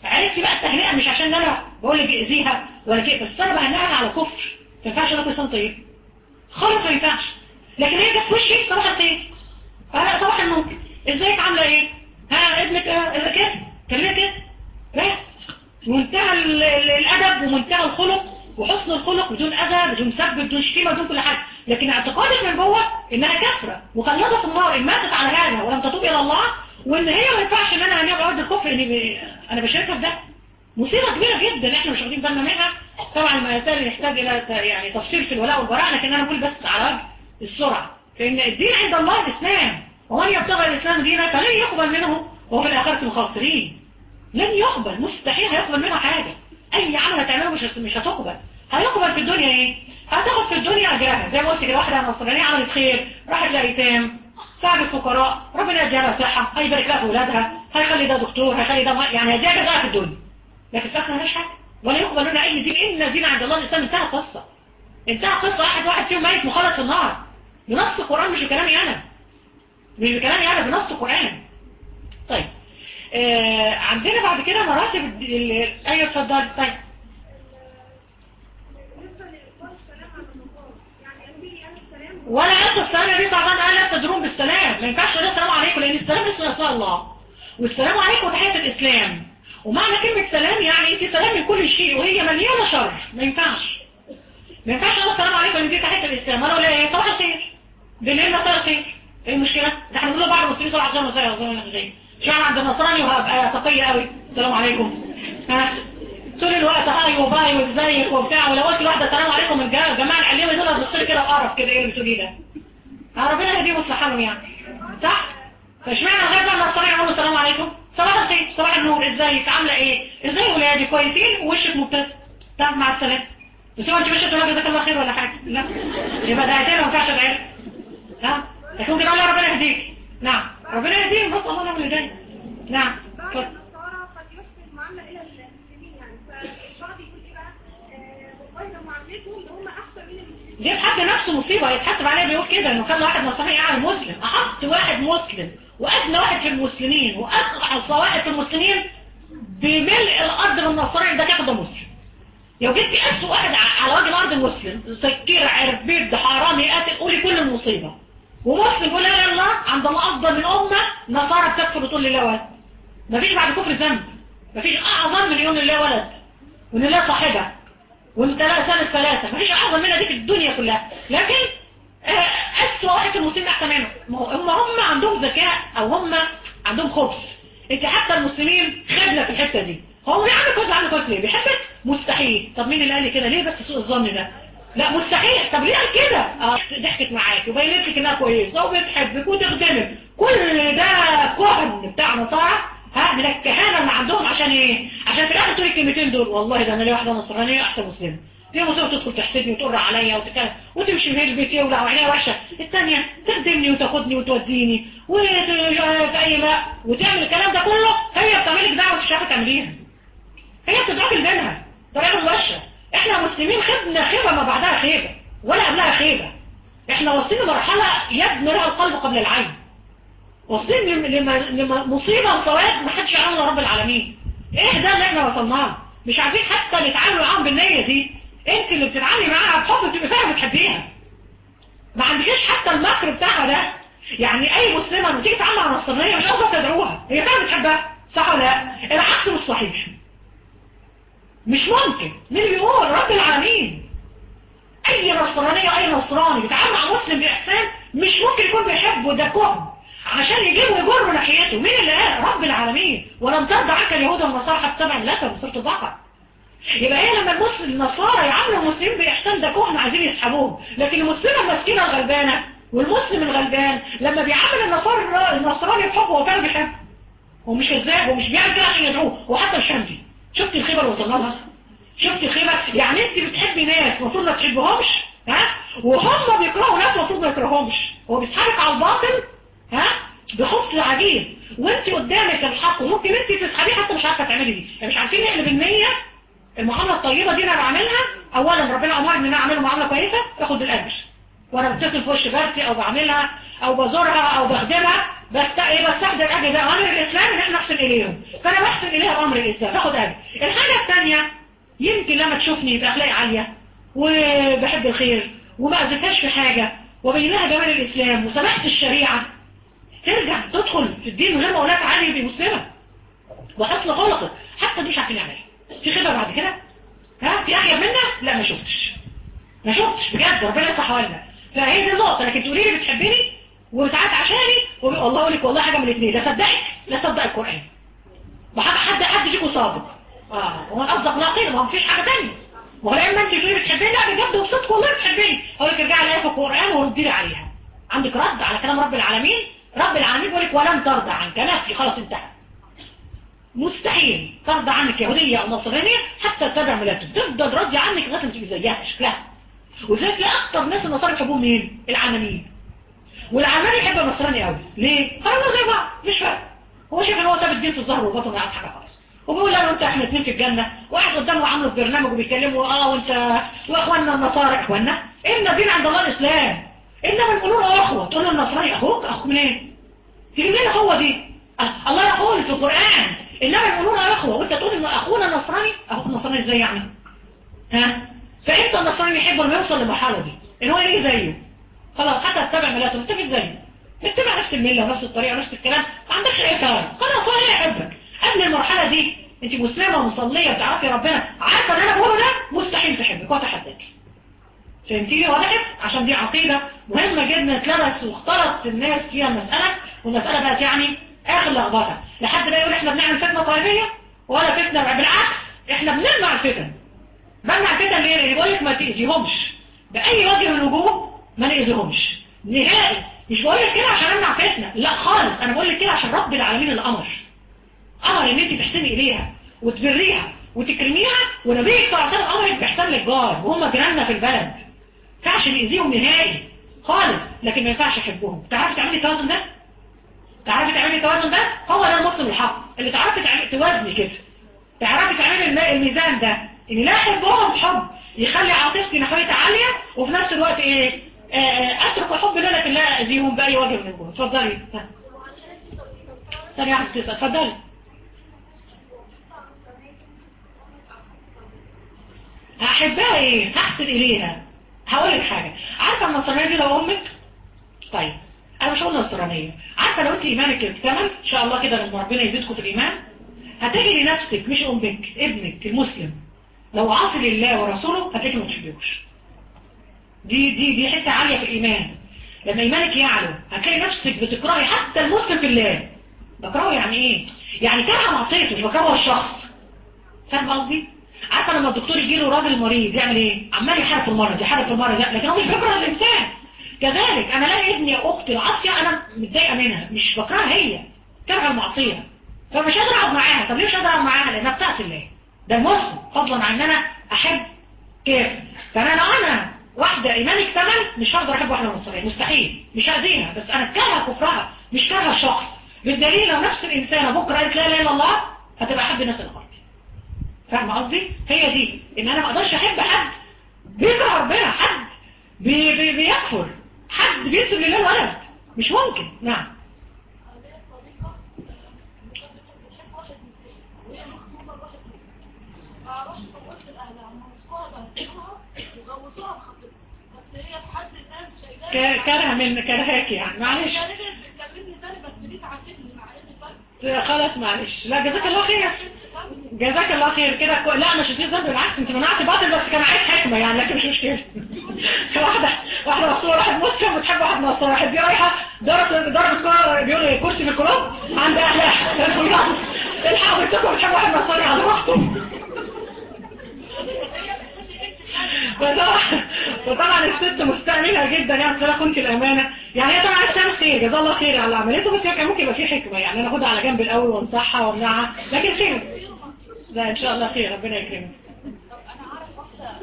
عرفتي بقى التهنئه مش عشان انا بقول لك اذيها ولا كده بس انا بهنئها على كفر ما ينفعش انا كل سنه طيب خالص ما ينفعش لكن هي جت في وشي صباح الخير لا صباح النور ازيك عامله ايه ها ابنك اذا كده كلمه كده بس منتهى ال- ال- الادب ومنتهى الخلق وحسن الخلق بدون اذى بدون سب بدون شتيمه بدون كل حاجه لكن اعتقادك من جوه انها كافره مخلده في النار ان ماتت على هذا ولم تتوب الى الله وان هي ما ينفعش ان انا هنبقى عقد الكفر اني ب- انا بشاركها في ده مصيبه كبيره جدا احنا مش واخدين بالنا منها طبعا المسائل اللي يحتاج الى ت- يعني تفصيل في الولاء والبراء لكن انا بقول بس على وجه السرعه فان الدين عند الله الاسلام ومن يبتغي الاسلام دينا فلن يقبل منه وهو في الاخره من الخاسرين لن يقبل مستحيل هيقبل منها حاجة اي عمل هتعمله مش مش هتقبل هيقبل في الدنيا ايه هتاخد في الدنيا اجرها زي ما قلت كده واحدة نصرانية عملت خير راحت لايتام ساعدت فقراء ربنا يديها لها صحة هيبارك لها في اولادها هيخلي ده دكتور هيخلي ده م- يعني هيديها جزاء في الدنيا لكن في الاخر مالهاش حاجة ولا يقبل منها اي دين ان دين عند الله الاسلام انتهى قصة انتهى قصة واحد واحد فيهم ميت مخلط في النار بنص القرآن مش بكلامي انا مش بكلامي انا بنص القرآن طيب آه عندنا بعد كده مراتب ال- ال- ايوه اتفضلي طيب بالنسبة لإلقاء السلام على المقام يعني قالوا لي أنا السلام ولا ألقى السلام النبي صلى الله عليه وسلم قال لا تدرون بالسلام ما ينفعش تقول السلام عليكم لان السلام اسم اسماء الله والسلام عليكم تحية الاسلام ومعنى كلمة سلام يعني انت سلام من كل شيء وهي مليانة شر ما ينفعش ما ينفعش اقول السلام عليكم لان دي تحية الاسلام انا ولا ايه صباح الخير بالليل مساء الخير ايه المشكلة ده احنا بنقول لبعض المسلمين صباح الخير مساء الخير مش معنى عند النصراني وهبقى تقية قوي السلام عليكم ها طول الوقت هاي وباي وازيك وبتاع ولو قلت لواحده السلام عليكم الجماعه الجماعه العليوي دول هتبص لي كده وقرف كده ايه اللي بتقوليه ده ها ربنا يهديهم ويصلح حالهم يعني صح فاشمعنى لغايه بقى النصارى يقولوا السلام عليكم صباح الخير صباح النور ازيك عامله ايه ازاي ولادي كويسين ووشك مبتسم طب مع السلامه بس هو انت مش هتقول لها جزاك الله خير ولا حاجه لا يبقى ده ما ينفعش ادعي لها. ها لكن ممكن اقول لها ربنا يهديك نعم ربنا يهديهم بس الله لهم الهدايه نعم بعض اتفضل. النصارى قد يحسن المعاملة إلى المسلمين يعني فالبعض يقول إيه بقى آه، والله ده معاملتهم ده هم أحسن من المسلمين دي في حد نفسه مصيبة يتحسب عليها بيقول كده انه خلى واحد نصراني قاعد مسلم احط واحد مسلم وادنى واحد في المسلمين واقصى واحد في المسلمين بملء الارض من النصراني ده كده مسلم لو جبت اسوء واحد ع- على وجه الارض المسلم سكير عربيد حرامي قاتل قولي كل المصيبة ومسلم يقول لا اله الا الله عند الله افضل من امه نصارى بتكفر وتقول لي لا ولد مفيش بعد كفر ذنب مفيش اعظم من يقول لله ولد وان الله صاحبه وان ثلاثة ثالث ثلاثة مفيش اعظم منها دي في الدنيا كلها لكن آه، اسوأ واحد في المسلمين احسن منه ما هو- هم هم عندهم ذكاء او هم عندهم خبز انت حتى المسلمين خبلة في الحتة دي هو بيعمل كويس عامل كويس ليه بيحبك مستحيل طب مين اللي قال لي كده ليه بس سوء الظن ده لا مستحيل طب ليه قال كده اه ضحكت معاك وبينت لك انها كويسه وبتحبك وتخدمك كل ده كهن بتاع نصارى ها من الكهانه اللي عندهم عشان ايه عشان في الاخر تقول الكلمتين دول والله ده انا ليه واحده نصرانيه احسن مسلمه دي مصيبه تدخل تحسدني وتقر عليا وتتكلم وتمشي في البيت يولع وعينيها وحشه الثانيه تخدمني وتاخدني وتوديني وت- في اي ما وتعمل الكلام ده كله هي بتعمل لك دعوه مش عارفه تعمليها هي بتدعوك لدينها طريقه مباشره احنا مسلمين خدنا خيبه ما بعدها خيبه ولا قبلها خيبه احنا واصلين لمرحله يبني لها القلب قبل العين واصلين لم- لم- لمصيبه وسواد ما حدش يعلم الا رب العالمين ايه ده اللي احنا وصلنا له مش عارفين حتى نتعامل معاهم بالنيه دي انت اللي بتتعاملي معاها بحب بتبقى فعلا بتحبيها ما عندكيش حتى المكر بتاعها ده يعني اي مسلمه لما تيجي تتعامل مع نصرانيه مش قصدها تدعوها هي فعلا بتحبها صح ولا لا العكس مش صحيح مش ممكن مين اللي بيقول رب العالمين اي نصرانية اي نصراني بيتعامل مع مسلم باحسان مش ممكن يكون بيحبه ده كهن عشان يجيبه ويجره ناحيته مين اللي قال رب العالمين ولم ترضى عنك اليهود والنصارى حتى تبع ملتهم سوره البقره يبقى ايه لما المسلم النصارى يعاملوا المسلمين باحسان ده كهن عايزين يسحبوهم لكن المسلمه المسكينه الغلبانه والمسلم الغلبان لما بيعامل النصارى النصراني بحب هو فعلا بيحبه ومش كذاب ومش بيعمل كده عشان يدعوه هو حتى مش همجي شفت الخيبه اللي وصلنا لها شفت الخيبه يعني انت بتحبي ناس المفروض ما تحبهمش ها وهم بيكرهوا ناس المفروض ما يكرههمش هو بيسحبك على الباطل ها بخبز عجيب وانت قدامك الحق وممكن انت تسحبيه حتى مش عارفه تعملي دي يعني مش عارفين نقلب النيه المعامله الطيبه دي انا بعملها اولا ربنا امرني ان انا اعمل معامله كويسه اخد الاجر وانا ببتسم في وش جارتي او بعملها او بزورها او بخدمها بست ايه بستخدم اجل ده امر الاسلام ان احنا نحسن اليهم فانا بحسن اليها بامر الاسلام فاخد اجل الحاجه الثانيه يمكن لما تشوفني باخلاقي عاليه وبحب الخير وما اذيتهاش في حاجه وبين لها جمال الاسلام وسمحت الشريعه ترجع تدخل في الدين من غير ما اقول لها تعالي يبقى مسلمه وحسن خلقك حتى دي مش عارفين نعملها في خبره بعد كده ها في اخيب منها لا ما شفتش ما شفتش بجد ربنا يصح لنا فهي دي النقطه لكن تقولي لي بتحبني وبتعاد عشاني والله اقول لك والله حاجه من الاثنين لا صدقك لا صدق القران وحاجه حد حد فيكم صادق اه هو اصدق ناقل ما هو مفيش حاجه ثانيه ما هو لما انت تقولي بتحبني لا بجد وبصدق والله بتحبني اقول لك ارجعي الايه في القران وردي لي عليها عندك رد على كلام رب العالمين رب العالمين بيقول لك ولن ترضى عنك نفي خلاص انتهى مستحيل ترضى عنك يهودية أو نصرانية حتى تتبع ملاتهم تفضل راضية عنك لغاية ما تبقي زيها شكلها وذلك تلاقي أكتر ناس النصارى يحبون مين؟ العلمانيين والعلماني يحب النصراني قوي ليه؟ قالوا زي بعض مش فاهم هو شايف ان هو ساب الدين في الظهر والبطن ما يعرف حاجه خالص وبيقول انا وانت احنا اثنين في الجنه واحد قدامه عامله في برنامج وبيتكلموا اه وانت واخواننا النصارى اخواننا ان الدين عند الله الاسلام انما المؤمنون اخوه تقول له النصراني اخوك اخوك منين؟ تجيب لنا هو دي الله يقول في القران انما المؤمنون اخوه وانت تقول ان اخونا نصراني اخوك نصراني ازاي يعني ها فانت النصراني يحب لما يوصل للمرحله دي ان هو يجي زيه خلاص حتى اتبع ملاته اتبع زيه اتبع نفس المله ونفس الطريقه ونفس الكلام ما عندكش اي فرق خلاص هو هيحبك قبل المرحله دي انت مسلمه ومصليه بتعرفي ربنا عارفه ان انا بقوله ده مستحيل تحبك واتحداك فهمتيني وضحت عشان دي عقيده مهمه جدا اتلبس واختلط الناس فيها المساله والمساله بقت يعني اخر لخبطه لحد ما يقول احنا بنعمل فتنه طائفيه ولا فتنه بالعكس احنا بنمنع الفتن بمنع الفتن ليه؟ اللي بيقول لك ما تاذيهمش باي وجه من الوجوه ما ناذيهمش نهائي مش بقول لك كده عشان امنع فتنه لا خالص انا بقول لك كده عشان رب العالمين اللي امر امر ان انت تحسني اليها وتبريها وتكرميها ونبيك صلى الله عليه وسلم امرك باحسان للجار وهم جيراننا في البلد ما ينفعش ناذيهم نهائي خالص لكن ما ينفعش احبهم تعرفي تعملي التوازن ده تعرفي تعملي التوازن ده هو ده المسلم الحق اللي تعرفي تعملي توازني كده تعرفي تعملي الميزان ده ان لا احبهم حب يخلي عاطفتي ناحيتها عاليه وفي نفس الوقت ايه اترك الحب لله لكن لا اذيهم باي وجه من الوجوه اتفضلي ثانيه واحده تسال اتفضلي هحبها ايه هحسن اليها هقول لك حاجه عارفه النصرانيه دي لو امك طيب انا مش هقول نصرانيه عارفه لو انت ايمانك اكتمل ان شاء الله كده لما ربنا يزيدكم في الايمان هتجري نفسك مش امك ابنك المسلم لو عاصي لله ورسوله هتلاقي ما تحبيهوش دي دي دي حته عاليه في الايمان لما ايمانك يعلو هتلاقي نفسك بتكرهي حتى المسلم في الله بكرهه يعني ايه يعني كره معصيته مش بكرهه الشخص فاهم قصدي عارفه لما الدكتور يجي له راجل مريض يعمل ايه عمال يحارب في المرض يحارب في المرض لا لكن هو مش بيكره الانسان كذلك انا الاقي ابني اختي العاصيه انا متضايقه منها مش بكرهها هي كره المعصيه فمش قادر اقعد معاها طب ليه مش قادر اقعد معاها لانها بتعصي الله ده المسلم فضلا عن ان انا احب كافر فانا لو انا واحده ايماني اكتمل مش هقدر احب واحده مصريه مستحيل مش هاذيها بس انا كارهه كفرها مش كارهه الشخص بالدليل لو نفس الانسانه بكره قالت لا اله الا الله هتبقى احب الناس الارض فاهمه قصدي هي دي ان انا ما اقدرش احب حد بيكره ربنا حد بي بي بيكفر حد بينسب لله الولد مش ممكن نعم كره من كرهاك يعني معلش خلاص معلش لا جزاك الله خير جزاك الله خير كده كو... لا مش هتيجي بالعكس انت منعتي باطل بس كان عايز حكمه يعني لكن مش مشكله واحده واحده مقتوله واحد مسلم بتحب واحد نصراني واحد دي رايحه درس ضربت كوره بيقول كرسي في الكلوب عند اهلها الحقوا بنتكم بتحب واحد نصراني على راحته فطبعا الست مستأمنة جدا يعني قلت كنت الأمانة يعني هي طبعا عايز تعمل خير جزا الله خير على اللي عملته بس هي كان ممكن يبقى فيه حكمة يعني أنا أخدها على جنب الأول وانصحها وامنعها لكن خير لا إن شاء الله خير ربنا يكرمك طب أنا أعرف واحدة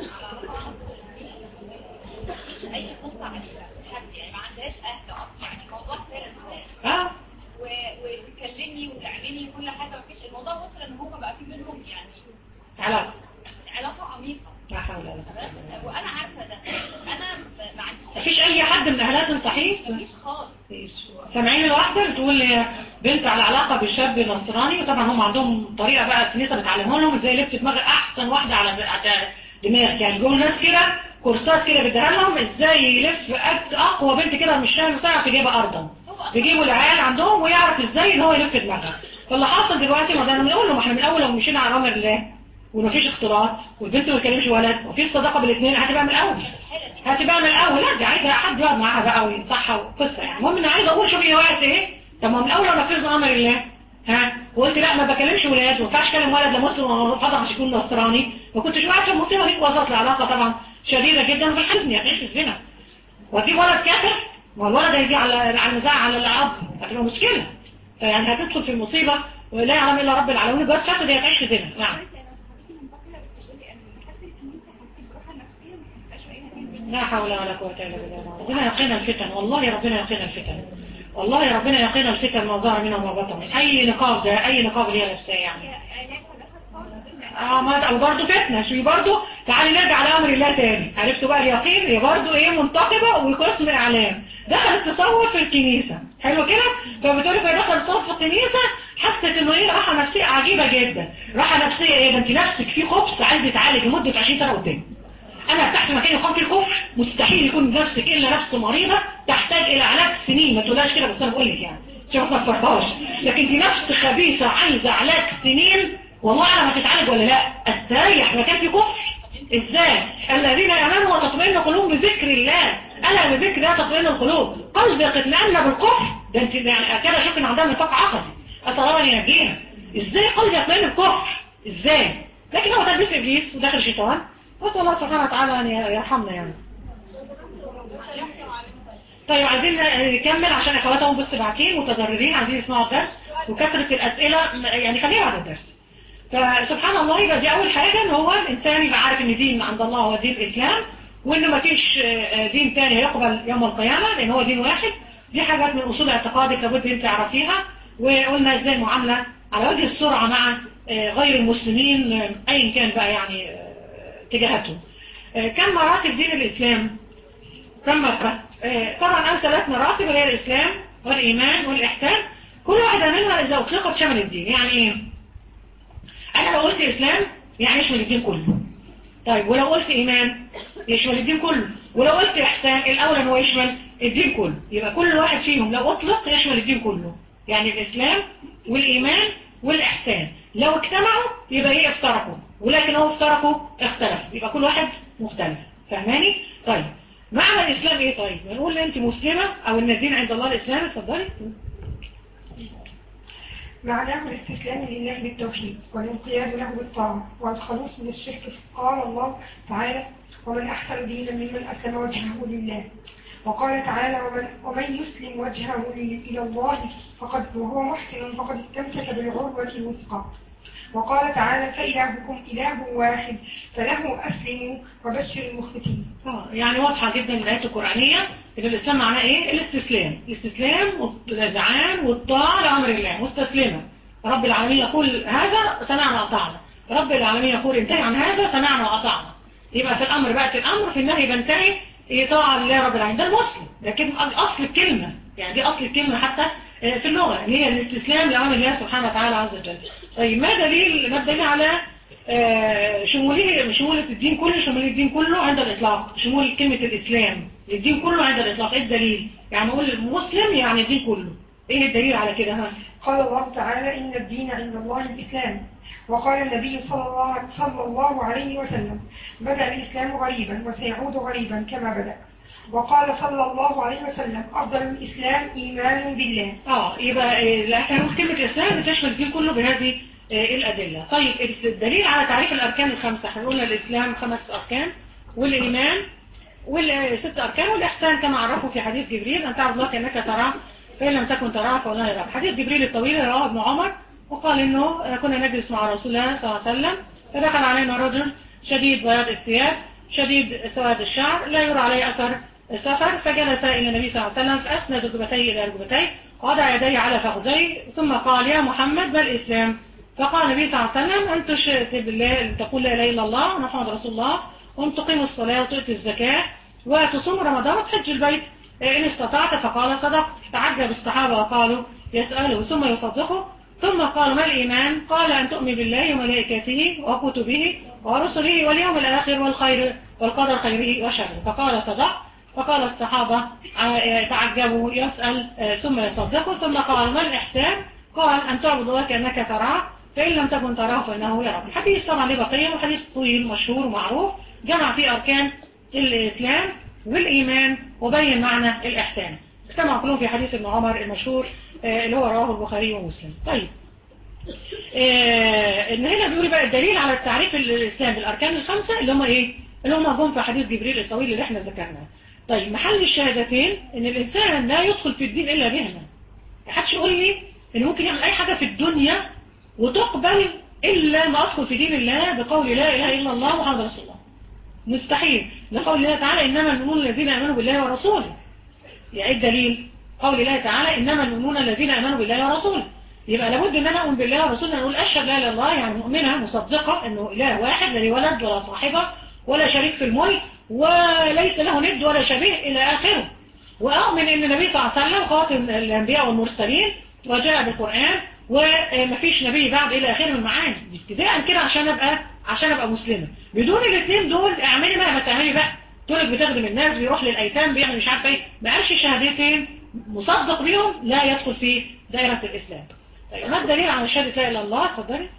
مفيش أي فرصة عليها حد يعني ما عندهاش أهل أصلا يعني الموضوع فعلا اه وتكلمني وتعملي كل حاجة مفيش الموضوع وصل إن هما بقى في بينهم يعني علاقة علاقة عميقة لا حول ولا قوة وانا عارفه ده انا ما عنديش مفيش أي حد من أهلها تنصحيه مفيش خالص سامعين الواحدة بتقول بنت على علاقة بشاب نصراني وطبعا هم عندهم طريقة بقى الكنيسة بتعلمها لهم ازاي يلف دماغ احسن واحدة على على دماغ يعني جم ناس كده كورسات كده بيديها لهم ازاي يلف أك- اقوى بنت كده مش فاهم ساعة تجيبها ارضا بيجيبوا العيال عندهم ويعرف ازاي ان هو يلف دماغها فاللي حاصل دلوقتي ما ده انا بنقول له ما احنا من الاول لو مشينا على امر الله ومفيش اختلاط والبنت ما بتكلمش ولد ومفيش صداقه بالاثنين هتبقى من الاول هتبقى من الاول لا دي عايزه حد يقعد معاها بقى وينصحها وقصه يعني المهم انا عايزه اقول شوفي وقت ايه طب ما من الاول لو نفذنا امر الله ها وقلت لا ما بكلمش ولاد وما ينفعش اكلم ولد لا مسلم ولا فضل عشان يكون نصراني ما كنتش وقعت في المصيبه دي وصلت العلاقه طبعا شديده جدا وفي الحزن يعني ايش الزنا ودي ولد كافر ما هو الولد هيجي على على النزاع على الاب هتبقى مشكله فيعني هتدخل في المصيبه ولا يعلم الا رب العالمين بس فاسد هي تعيش في زنا نعم لا حول ولا قوة إلا بالله ربنا يقينا الفتن والله ربنا يقينا الفتن والله ربنا يقينا الفتن ما ظهر منها وما بطن أي نقاب ده أي نقاب اللي هي لابساه يعني اه ما وبرضه فتنة شو برضه تعالي نرجع على أمر الله تاني عرفتوا بقى اليقين هي برضه إيه منتقبة وقسم إعلام دخلت تصور في الكنيسة حلو كده فبتقول لك هي دخلت تصور في الكنيسة حست إنه إيه راحة نفسية عجيبة جدا راحة نفسية إيه ده أنت نفسك في خبز عايز يتعالج لمدة 20 سنة قدام انا تحت مكان يقام في الكفر مستحيل يكون نفسك الا نفس مريضة تحتاج الى علاج سنين ما تقولهاش كده بس انا بقول لك يعني عشان ما تفرقهاش لكن دي نفس خبيثة عايزة علاج سنين والله انا ما تتعالج ولا لا استريح مكان في كفر ازاي الذين امنوا وتطمئن قلوبهم بذكر الله الا بذكر الله تطمئن القلوب قلبك اطمئن بالكفر ده انت يعني كده شوف ان عندها نفاق عقدي اسال الله ان ينجينا ازاي قلبي يطمئن بالكفر ازاي لكن هو تلبيس ابليس وداخل الشيطان نسأل الله سبحانه وتعالى أن يرحمنا يعني طيب عايزين نكمل عشان اخواتهم بس باعتين متضررين عايزين يسمعوا الدرس وكثرة الأسئلة يعني خليها بعد الدرس فسبحان الله يبقى دي أول حاجة إن هو الإنسان يبقى عارف إن دين عند الله هو دين الإسلام وإنه ما فيش دين تاني يقبل يوم القيامة لأن هو دين واحد دي حاجات من أصول اعتقادك لابد أنت تعرفيها وقلنا إزاي المعاملة على وجه السرعة مع غير المسلمين أيا كان بقى يعني تجاهته كم مراتب دين الإسلام كم مرتبة طبعا قال ثلاث مراتب هي الإسلام والإيمان والإحسان كل واحدة منها إذا أطلقت شمل الدين يعني إيه أنا لو قلت إسلام يعني يشمل الدين كله طيب ولو قلت إيمان يشمل الدين كله ولو قلت إحسان الأول هو يشمل الدين كله يبقى كل واحد فيهم لو أطلق يشمل الدين كله يعني الإسلام والإيمان والإحسان لو اجتمعوا يبقى إيه افترقوا ولكن هو افترقوا اختلف يبقى كل واحد مختلف فهماني طيب معنى الإسلام إيه طيب نقول أنت مسلمة أو إن الدين عند الله الإسلام اتفضلي معناه الاستسلام لله بالتوحيد والانقياد له بالطاعة والخلوص من الشرك قال الله تعالى ومن أحسن دينا ممن أسلم وجهه لله وقال تعالى ومن, ومن يسلم وجهه إلى الله فقد وهو محسن فقد استمسك بالعروة الوثقى وقال تعالى فإلهكم إله واحد فله أسلموا وبشر المخبتين آه يعني واضحة جدا الآيات القرآنية إن الإسلام معناه إيه؟ الاستسلام الاستسلام والإذعان والطاعة لأمر الله مستسلمة رب العالمين يقول هذا سمعنا وأطعنا رب العالمين يقول انتهي عن هذا سمعنا وأطعنا يبقى في الأمر بقت الأمر في النهي بنتهي طاعة لله رب العالمين ده المسلم لكن أصل الكلمة يعني دي أصل الكلمة حتى في اللغة اللي هي الاستسلام لأمر الله سبحانه وتعالى عز وجل طيب ما دليل ما دليل على شمولية شمولة الدين كله شمولية الدين كله عند الإطلاق شمول كلمة الإسلام الدين كله عند الإطلاق إيه الدليل يعني نقول مسلم يعني الدين كله إيه الدليل على كده ها قال الله تعالى إن الدين عند الله الإسلام وقال النبي صلى الله, صلى الله عليه وسلم بدأ الإسلام غريبا وسيعود غريبا كما بدأ وقال صلى الله عليه وسلم أفضل الإسلام إيمان بالله آه يبقى احنا نقول كلمة الإسلام بتشمل الدين كله بهذه الأدلة طيب الدليل على تعريف الأركان الخمسة احنا قلنا الإسلام خمس أركان والإيمان والست أركان والإحسان كما عرفوا في حديث جبريل أن تعبد الله كأنك تراه فإن لم تكن تراه فلا يراك حديث جبريل الطويل رواه ابن عمر وقال إنه كنا نجلس مع رسول الله صلى الله عليه وسلم فدخل علينا رجل شديد بياض الثياب شديد سواد الشعر لا يرى عليه أثر سفر فجلس إلى النبي صلى الله عليه وسلم فأسند ركبتيه إلى ركبتيه وضع يديه على فخذيه ثم قال يا محمد ما الإسلام فقال النبي صلى الله عليه وسلم أن تشهد بالله أن تقول لا إله إلا الله ومحمد رسول الله وأن تقيم الصلاة وتؤتي الزكاة وتصوم رمضان وتحج البيت إن استطعت فقال صدقت تعجب الصحابة وقالوا يسأله ثم يصدقه ثم قال ما الإيمان قال أن تؤمن بالله وملائكته وكتبه ورسله واليوم الآخر والخير والقدر خيره وشره فقال صدق فقال الصحابة تعجبوا يسأل ثم يصدقه ثم قال ما الإحسان قال أن تعبد الله كأنك تراه فإن لم تكن تراه فإنه يراك الحديث طبعا له بقية وحديث طويل مشهور ومعروف جمع فيه أركان الإسلام والإيمان وبين معنى الإحسان اجتمع كلهم في حديث ابن عمر المشهور اللي هو رواه البخاري ومسلم طيب ان هنا بيقول بقى الدليل على التعريف الإسلام بالأركان الخمسة اللي هم إيه اللي هم جم في حديث جبريل الطويل اللي احنا ذكرناه طيب محل الشهادتين ان الإنسان لا يدخل في الدين إلا بهما محدش يقول لي ان ممكن يعمل أي حاجة في الدنيا وتقبل إلا ما أدخل في دين الله بقول لا إله إلا الله محمد رسول الله مستحيل لقول الله تعالى إنما المؤمنون الذين آمنوا بالله ورسوله يعني الدليل قول الله تعالى إنما المؤمنون الذين آمنوا بالله ورسوله يبقى لابد ان انا اؤمن بالله ورسوله نقول اشهد لا اله الا الله يعني مؤمنه مصدقه انه اله واحد لا ولد ولا صاحبه ولا شريك في الملك وليس له ند ولا شبيه الى اخره واؤمن ان النبي صلى الله عليه وسلم خاتم الانبياء والمرسلين وجاء بالقران ومفيش نبي بعد الى اخره من المعاني ابتداء كده عشان ابقى عشان ابقى مسلمه بدون الاثنين دول اعملي مهما تعملي بقى تقولك بتخدم الناس بيروح للايتام بيعمل مش عارفه ايه ما قالش الشهادتين مصدق بيهم لا يدخل في دائره الاسلام طيب ما الدليل على شهاده لا اله الا الله اتفضلي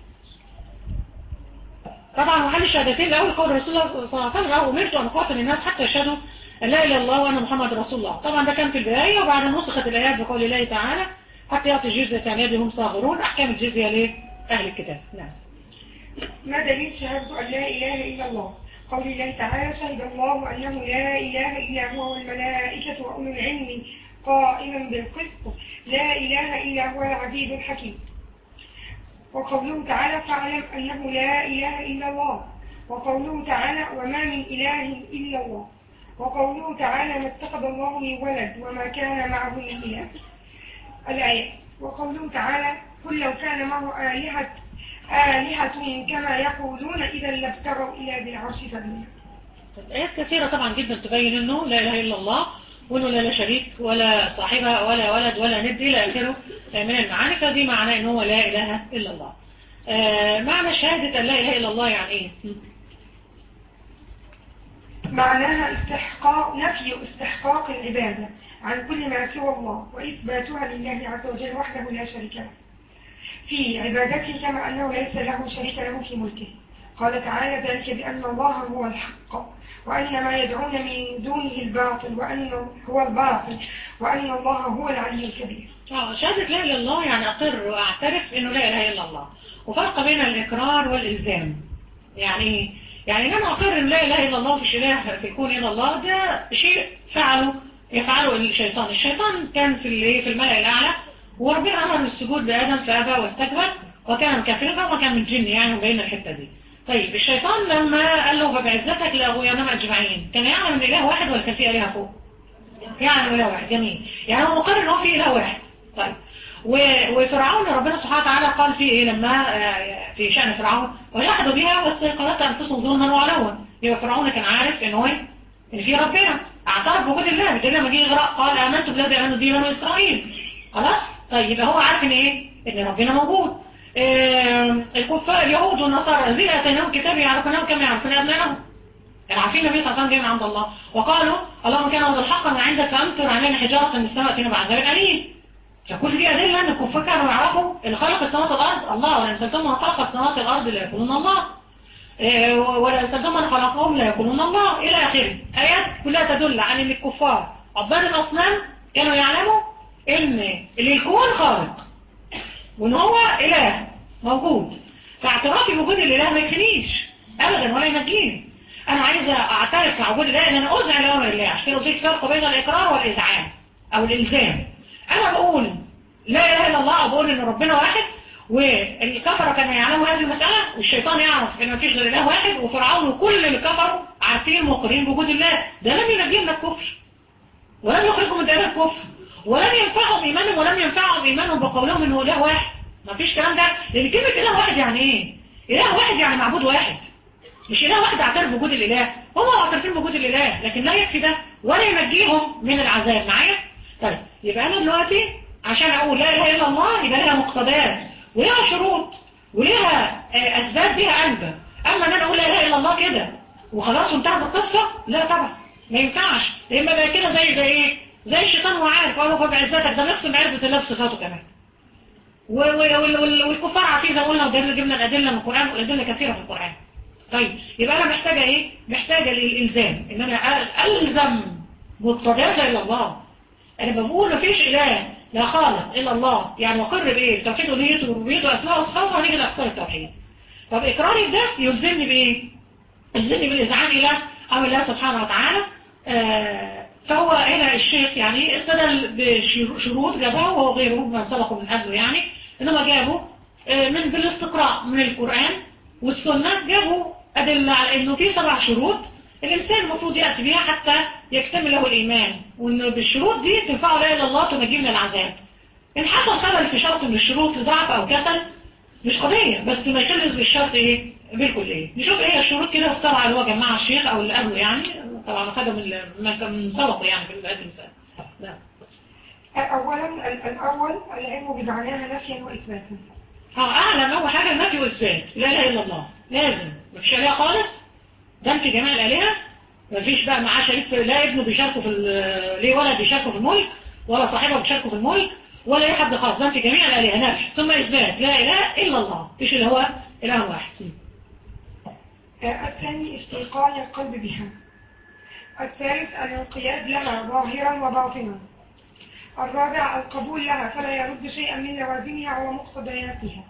طبعا محل الشهادتين الاول قول رسول الله صلى الله عليه وسلم امرت ان اقاتل الناس حتى يشهدوا ان لا اله الا الله وان محمد رسول الله طبعا ده كان في البدايه وبعد نسخت الايات بقول الله تعالى حتى يعطي الجزيه عن يدهم صاغرون احكام الجزيه لاهل الكتاب نعم ما دليل شهادة أن لا إله إلا الله قول الله تعالى شهد الله أنه لا إله إلا هو والملائكة وأولو العلم قائما بالقسط لا إله إلا هو العزيز الحكيم وقوله تعالى فاعلم أنه لا إله إلا الله وقوله تعالى وما من إله إلا الله وقوله تعالى ما اتخذ الله من ولد وما كان معه من إله الآيات وقوله تعالى قل لو كان معه آلهة آلهة كما يقولون إذا لابتغوا إلى ذي العرش سبيلا آيات كثيرة طبعا جدا تبين أنه لا إله إلا الله وأنه لا, لا شريك ولا صاحبة ولا ولد ولا ند إلى آخره من المعاني فدي معناه أنه هو لا إله إلا الله آه معنى شهادة أن لا إله إلا الله يعني إيه؟ معناها استحقاق نفي استحقاق العبادة عن كل ما سوى الله وإثباتها لله عز وجل وحده لا شريك له في عبادته كما أنه ليس له شريك له في ملكه قال تعالى ذلك بأن الله هو الحق وأن ما يدعون من دونه الباطل وأنه هو الباطل وأن الله هو العلي الكبير اه شهادة لا إله إلا الله يعني أقر وأعترف أنه لا إله إلا الله وفرق بين الإقرار والإلزام يعني إيه؟ يعني ان انا اقر ان لا اله الا الله وفيش اله في الكون الا الله ده شيء فعله يفعله الشيطان الشيطان كان في الايه في الملأ الاعلى وربنا امر بالسجود لادم فابى واستكبر وكان كافرا وكان من الجن يعني وبين الحته دي طيب الشيطان لما قال له فبعزتك لاغوينهم اجمعين كان يعلم ان اله واحد ولا كان في الهه فوق يعلم اله واحد جميل يعني هو مقر ان هو في اله واحد طيب وفرعون ربنا سبحانه وتعالى قال فيه ايه لما في شأن فرعون وجحدوا بها واستيقنت انفسهم ظلما وعلوا يبقى فرعون كان عارف ان هو ان في ربنا اعترف بوجود الله بالدليل لما جه يغرق قال امنت بالذي امنوا به بنو اسرائيل خلاص طيب يبقى هو عارف ان ايه ان ربنا موجود إيه الكفار اليهود والنصارى الذين اتيناهم كتاب يعرفونه كما يعرفون ابنائهم يعني عارفين النبي صلى الله عليه وسلم جاي من عند الله وقالوا اللهم كان هذا الحق من عندك فامطر علينا حجاره من السماء اتينا بعذاب اليم فكل دي أدلة أن الكفار كانوا يعرفوا اللي خلق السماوات والأرض الله ولا سألتم من خلق السماوات والأرض لا يقولون الله إيه ولا سألتم من خلقهم لا يقولون الله إلى آخره آيات كلها تدل على أن الكفار عباد الأصنام كانوا يعلموا أن اللي الكون خالق وأن هو إله موجود فاعترافي بوجود الإله ما يكفينيش أبدا ولا ينجيني أنا عايزة أعترف مع وجود الله أن أنا أزعل أمر الله عشان كده قلت لك فرق بين الإقرار والإزعاج أو الإلزام انا بقول لا اله الا الله او بقول ان ربنا واحد والكفره كانوا يعلموا هذه المسألة والشيطان يعرف ان مفيش غير اله واحد وفرعون وكل اللي كفروا عارفين موقرين بوجود الله ده لم ينجيهم من الكفر ولم يخرجهم من دائره الكفر ولم ينفعهم ايمانهم ولم ينفعهم ايمانهم بقولهم انه اله واحد مفيش كلام ده لان كلمه اله واحد يعني ايه اله واحد يعني معبود واحد مش اله واحد اعترف بوجود الاله هم معترفين بوجود الاله لكن لا يكفي ده ولا ينجيهم من العذاب معايا طيب يبقى انا دلوقتي عشان اقول لا اله الا الله يبقى لها مقتضيات ولها شروط ولها آه، اسباب بها قلبه اما ان انا اقول لا اله الا الله كده وخلاص وانتهت القصه لا طبعا ما ينفعش لان بقى كده زي زي ايه زي الشيطان هو عارف قالوا فبعزتك ده بيقسم بعزه الله بصفاته كمان و- و- وال- وال- والكفار عارفين زي ما قلنا وجبنا جبنا الادله من القران والادله كثيره في القران طيب يبقى انا محتاجه ايه محتاجه للالزام ان انا أ- الزم مقتضيات الا الله انا بقول مفيش اله لا خالق الا الله يعني وقر بايه توحيد الوهيته وربوبيته واسماء وصفاته وهنيجي لاقسام التوحيد طب اقراري بده يلزمني بايه يلزمني بالاذعان الى امر الله سبحانه وتعالى آه فهو هنا الشيخ يعني استدل بشروط جابها وهو غيره ما سبقوا من قبله يعني انما جابوا آه من بالاستقراء من القرآن والسنة جابوا أدلة على انه في سبع شروط الإنسان المفروض يأتي بها حتى يكتمل له الإيمان وإنه بالشروط دي تنفعه لا إله إلا الله تنجيه من العذاب إن حصل خلل في شرط من الشروط لضعف أو كسل مش قضية بس ما يخلص بالشرط إيه بالكلية نشوف إيه الشروط كده السبعة اللي هو جمعها الشيخ أو اللي قبله يعني طبعا خدها من من من سبقه يعني في هذه المسألة نعم أولا ال- الأول العلم بمعناها نفيا وإثباتا اه اعلم اول حاجه النفي واثبات لا اله الا الله لازم مفيش اله خالص ده في جميع الالهه مفيش بقى معاه شريك في لا ابنه بيشاركه في ال- ليه ولد بيشاركه في الملك ولا صاحبه بيشاركه في الملك ولا اي حد خالص ده في جميع الالهه نفي ثم اثبات لا اله الا الله مفيش اللي هو اله واحد آه، الثاني استيقان القلب بها الثالث الانقياد لها ظاهرا وباطنا الرابع القبول لها فلا يرد شيئا من لوازمها ومقتضياتها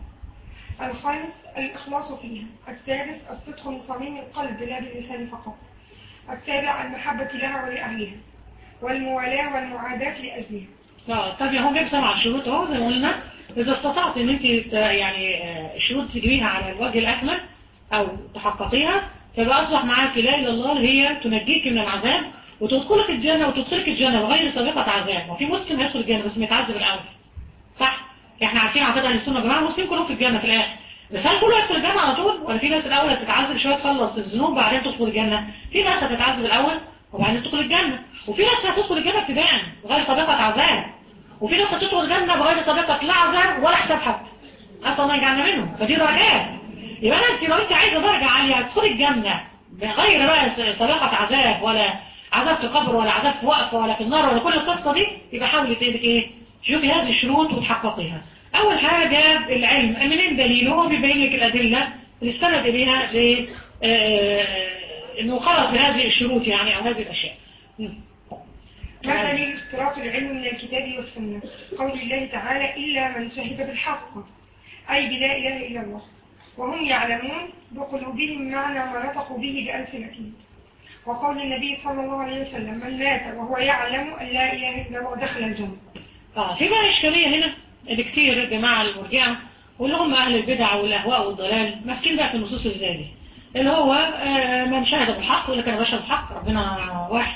الخامس الإخلاص فيها السادس الصدق من صميم القلب لا باللسان فقط السابع المحبة لها ولأهلها والموالاة والمعاداة لأجلها اه طب هو جاب سبع شروط اهو زي ما قلنا اذا استطعت ان انت ت- يعني آه، الشروط تجريها على الوجه الاكمل او تحققيها فيبقى اصبح معاك لا اله الا الله اللي هي تنجيك من العذاب وتدخلك الجنه وتدخلك الجنه بغير سابقه عذاب وفي مسلم هيدخل الجنه بس متعذب الاول صح احنا عارفين عقيده اهل السنه يا جماعه المسلمين كلهم في الجنه في الاخر بس هل كله يدخل الجنه على طول ولا في ناس الاول هتتعذب شويه تخلص الذنوب بعدين تدخل الجنه في ناس هتتعذب الاول وبعدين تدخل الجنه وفي ناس هتدخل الجنه ابتداء بغير سابقه عذاب وفي ناس هتدخل الجنه بغير سابقه لا عذاب ولا حساب حتى اسال الله يجعلنا منهم فدي درجات يبقى انت لو انت عايزه درجه عاليه هتدخلي الجنه بغير بقى سابقه عذاب ولا عذاب في قبر ولا عذاب في وقفه ولا في النار ولا كل القصه دي يبقى حاولي تقولك ايه شوفي هذه الشروط وتحققيها اول حاجه جاب العلم منين دليله هو بيبين لك الادله اللي استند اليها ل آه، انه خلص بهذه الشروط يعني او هذه الاشياء مم. ما دليل اشتراط العلم من الكتاب والسنة قول الله تعالى إلا من شهد بالحق أي بلا إله إلا الله وهم يعلمون بقلوبهم معنى ما نطقوا به بألسنتهم وقول النبي صلى الله عليه وسلم من مات وهو يعلم أن لا إله إلا الله دخل الجنة اه في بقى اشكاليه هنا اللي كتير الجماعه المرجئه واللي هم اهل البدع والاهواء والضلال ماسكين بقى في النصوص اللي زي دي اللي هو آه، من شهد بالحق يقول لك انا بشهد بالحق ربنا واحد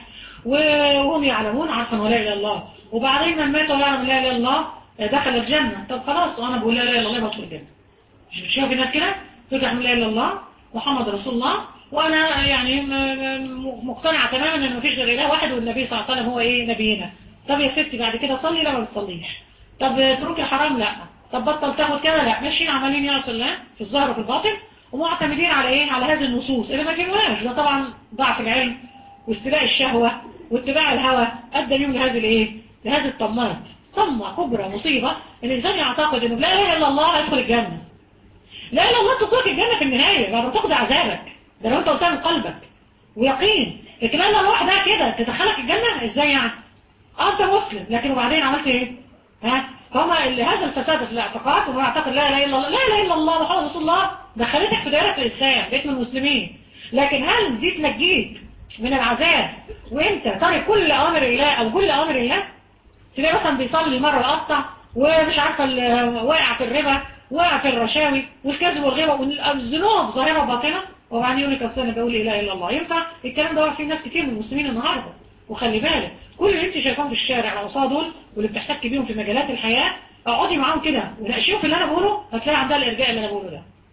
وهم يعلمون عارفا ولا اله الا الله وبعدين من مات ويعلم لا اله الا الله آه، دخل الجنه طب خلاص وانا بقول لا اله الا الله يبقى ادخل الجنه مش بتشوف الناس كده تقول لا اله الا الله محمد رسول الله وانا يعني م- م- مقتنعه تماما ان مفيش غير اله واحد والنبي صلى الله عليه وسلم هو ايه نبينا طب يا ستي بعد كده صلي لا ما بتصليش طب تروكي حرام لا طب بطل تاخد كده لا ماشيين عمالين يعصوا الله في الظاهر وفي الباطن ومعتمدين على ايه على هذه النصوص اللي ما فهموهاش ده طبعا ضعف العلم واستيلاء الشهوه واتباع الهوى ادى بيهم لهذه الايه لهذه الطمات طمه كبرى مصيبه ان الانسان يعتقد انه لا اله الا الله هيدخل الجنه لا اله الا الله تدخلك الجنه في النهايه بعد ما تاخد عذابك ده لو انت قلتها من قلبك ويقين لكن لا اله لوحدها كده تدخلك الجنه ازاي يعني اه انت مسلم لكن وبعدين عملت ايه ها فهم اللي هذا الفساد في الاعتقاد وهو يعتقد لا اله الا الله لا اله الا الله محمد رسول الله دخلتك في دائره الاسلام بقيت من المسلمين لكن هل دي تنجيك من العذاب وانت تارك كل اوامر الله او كل اوامر الله تلاقي مثلا بيصلي مره يقطع ومش عارفه ال- واقع في الربا واقع في الرشاوي والكذب والغيبه والذنوب ظاهره وباطنه وبعدين يقول لك اصل انا بقول لا اله الا الله ينفع الكلام ده واقع فيه ناس كتير من المسلمين النهارده وخلي بالك كل اللي انت شايفاهم في الشارع العصاه دول واللي بتحتك بيهم في مجالات الحياه اقعدي معاهم كده وناقشيهم في اللي انا بقوله هتلاقي عندها الارجاء اللي انا بقوله ده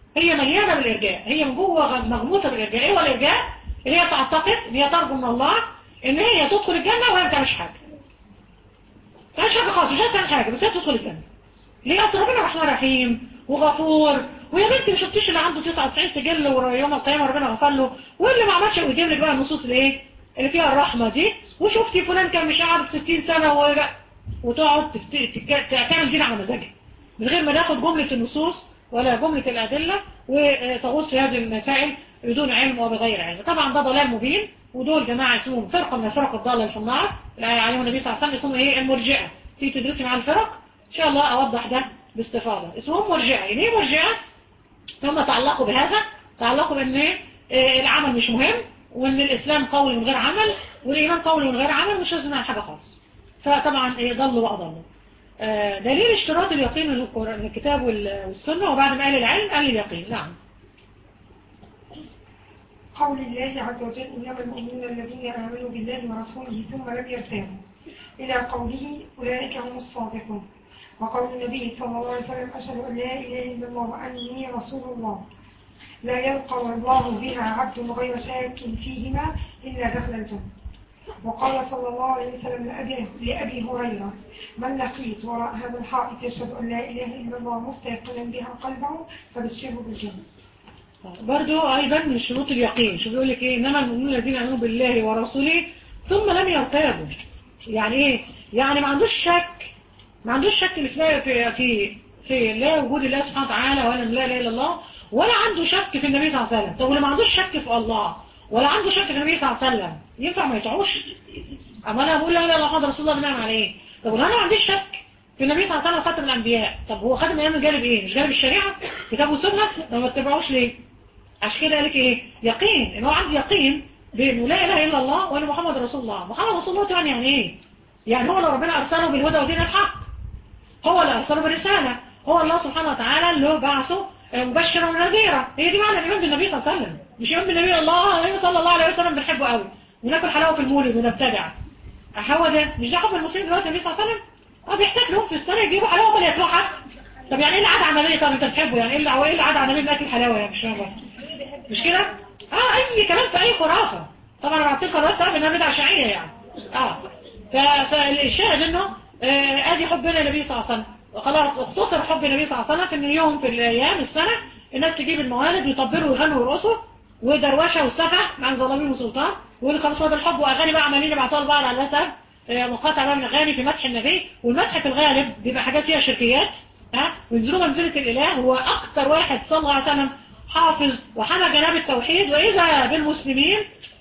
هي مليانة بالإرجاء هي من جوه مغموسة بالإرجاء ايه هو الإرجاء اللي هي تعتقد ان هي ترجو من الله ان هي تدخل الجنة وهي ما بتعملش حاجة ما بتعملش حاجة خالص مش عايزة تعمل حاجة بس هي تدخل الجنة ليه اصل ربنا رحمن رحيم وغفور ويا بنتي ما شفتيش اللي عنده 99 سجل ويوم القيامة ربنا غفر له واللي ما عملش ويجيب لك بقى النصوص الايه اللي فيها الرحمة دي وشفتي فلان كان مش قاعد 60 سنة و... وتقعد تفت... تك... تعمل دين على مزاجها من غير ما ناخد جملة النصوص ولا جملة الأدلة وتغوص في هذه المسائل بدون علم وبغير علم طبعا ده ضلال مبين ودول جماعة اسمهم فرقة من الفرق الضالة في النار عليهم النبي صلى الله عليه وسلم اسمهم ايه المرجئة تيجي تدرسي مع الفرق ان شاء الله اوضح ده باستفاضة اسمهم مرجئة يعني ايه مرجئة هم تعلقوا بهذا تعلقوا بان العمل مش مهم وان الاسلام قول من غير عمل والايمان قول من غير عمل مش لازم نعمل حاجة خالص فطبعا ايه ضلوا واضلوا دليل اشتراط اليقين من الكتاب والسنة وبعد ما قال العلم قال اليقين نعم قول الله عز وجل إنما المؤمنون الذين آمنوا بالله ورسوله ثم لم يرتابوا إلى قوله أولئك هم الصادقون وقول النبي صلى الله عليه وسلم أشهد أن لا إله إلا الله وأني رسول الله لا يلقى الله بها عبد غير شاك فيهما إلا دخل الجنة وقال صلى الله عليه وسلم لأبي, لأبي هريرة من لقيت وراء هذا الحائط يشهد أن لا إله إلا الله مستيقنا بها قلبه فبشره بالجنة برضو أيضا من شروط اليقين شو بيقول لك إيه إنما المؤمنون الذين آمنوا بالله ورسوله ثم لم يرتابوا يعني إيه يعني ما عندوش شك ما عندوش شك في في في في لا وجود الله سبحانه وتعالى ولا لا اله الا الله ولا عنده شك في النبي صلى الله عليه وسلم طب واللي ما عندوش شك في الله ولا عنده شك في النبي صلى الله عليه وسلم ينفع ما يطيعوش اما انا بقول لا لا لا محمد رسول الله بنعم عليه طب وانا ما عنديش شك في النبي صلى الله عليه وسلم خاتم الانبياء طب هو خاتم الانبياء جانب ايه مش جانب الشريعه كتاب وسنه طب ما تتبعوش ليه عشان كده قال لك ايه يقين ان هو عندي يقين بانه لا اله الا الله وان محمد رسول الله محمد رسول الله يعني يعني ايه يعني هو لو ربنا ارسله بالهدى ودين الحق هو اللي ارسله بالرساله هو الله سبحانه وتعالى اللي هو بعثه مبشرا ونذيرا هي دي معنى الايمان بالنبي صلى الله عليه وسلم مش ايمان بالنبي الله صلى الله عليه وسلم بنحبه قوي وناكل حلاوه في المولد ونبتدع هو ده مش ده حب المسلمين دلوقتي النبي صلى الله عليه وسلم اه بيحتاج لهم في السنه يجيبوا حلاوه ولا ياكلوها حتى طب يعني ايه العاده عمليه طب انت بتحبه يعني ايه اللي ايه العاده عمليه باكل حلاوه يعني مش فاهم مش كده اه اي كلام في اي خرافه طبعا انا بعت لكم الواتساب انها بدعه شيعيه يعني اه فالشاهد انه آه ادي حبنا النبي صلى الله عليه وسلم خلاص اختصر حب النبي صلى الله عليه وسلم في ان يوم في الايام السنه الناس تجيب الموالد ويطبلوا ويغنوا ويرقصوا ودروشه وسفح مع ظلامين وسلطان ويقولوا خلاص هو ده الحب واغاني بقى عمالين يبعتوها لبعض على الواتساب مقاطع بقى من اغاني في مدح النبي والمدح في الغالب بيبقى حاجات فيها شركيات ها وينزلوا منزله الاله هو اكتر واحد صلى الله عليه وسلم حافظ وحمى جناب التوحيد واذا بالمسلمين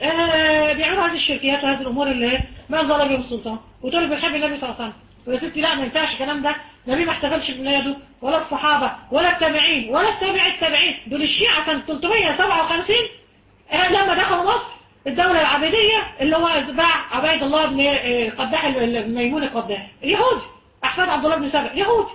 آه بيعملوا هذه الشركيات وهذه الامور اللي ما انزل بهم السلطان وتقول بيحب النبي صلى الله عليه وسلم ويا ستي لا ما ينفعش الكلام ده النبي ما احتفلش بميلاده ولا الصحابه ولا التابعين ولا التابع التابعين دول الشيعة سنه 357 آه لما دخلوا مصر الدولة العبيدية اللي هو باع عبيد الله بن قداح ميمون القداح اليهودي أحفاد عبد الله بن سبع يهودي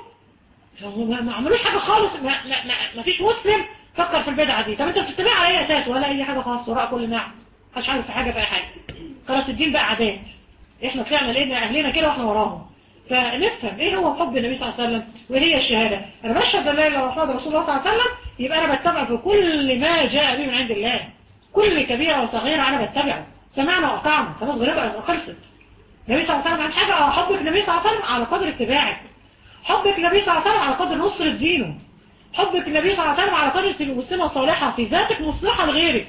ما عملوش حاجة خالص ما, ما, ما, ما فيش مسلم فكر في البدعة دي طب انت بتتبع على اي اساس ولا اي حاجة خالص وراء كل نعم مش عارف في حاجة في اي حاجة خلاص الدين بقى عادات احنا طلعنا لقينا اهلنا كده واحنا وراهم فنفهم ايه هو حب النبي صلى الله عليه وسلم وهي الشهادة انا بشهد ان لا اله الا الله رسول الله صلى الله عليه وسلم يبقى انا بتبع في كل ما جاء به من عند الله كل كبيرة وصغيرة أنا بتبعه سمعنا وأطعنا خلاص غريبة خلصت النبي صلى الله عليه وسلم عن حاجة اه حبك النبي صلى الله عليه وسلم على قدر اتباعك حبك النبي صلى الله عليه وسلم على قدر نصر دينه حبك النبي صلى الله عليه وسلم على قدر تبقى مسلمة صالحة في ذاتك مصلحة لغيرك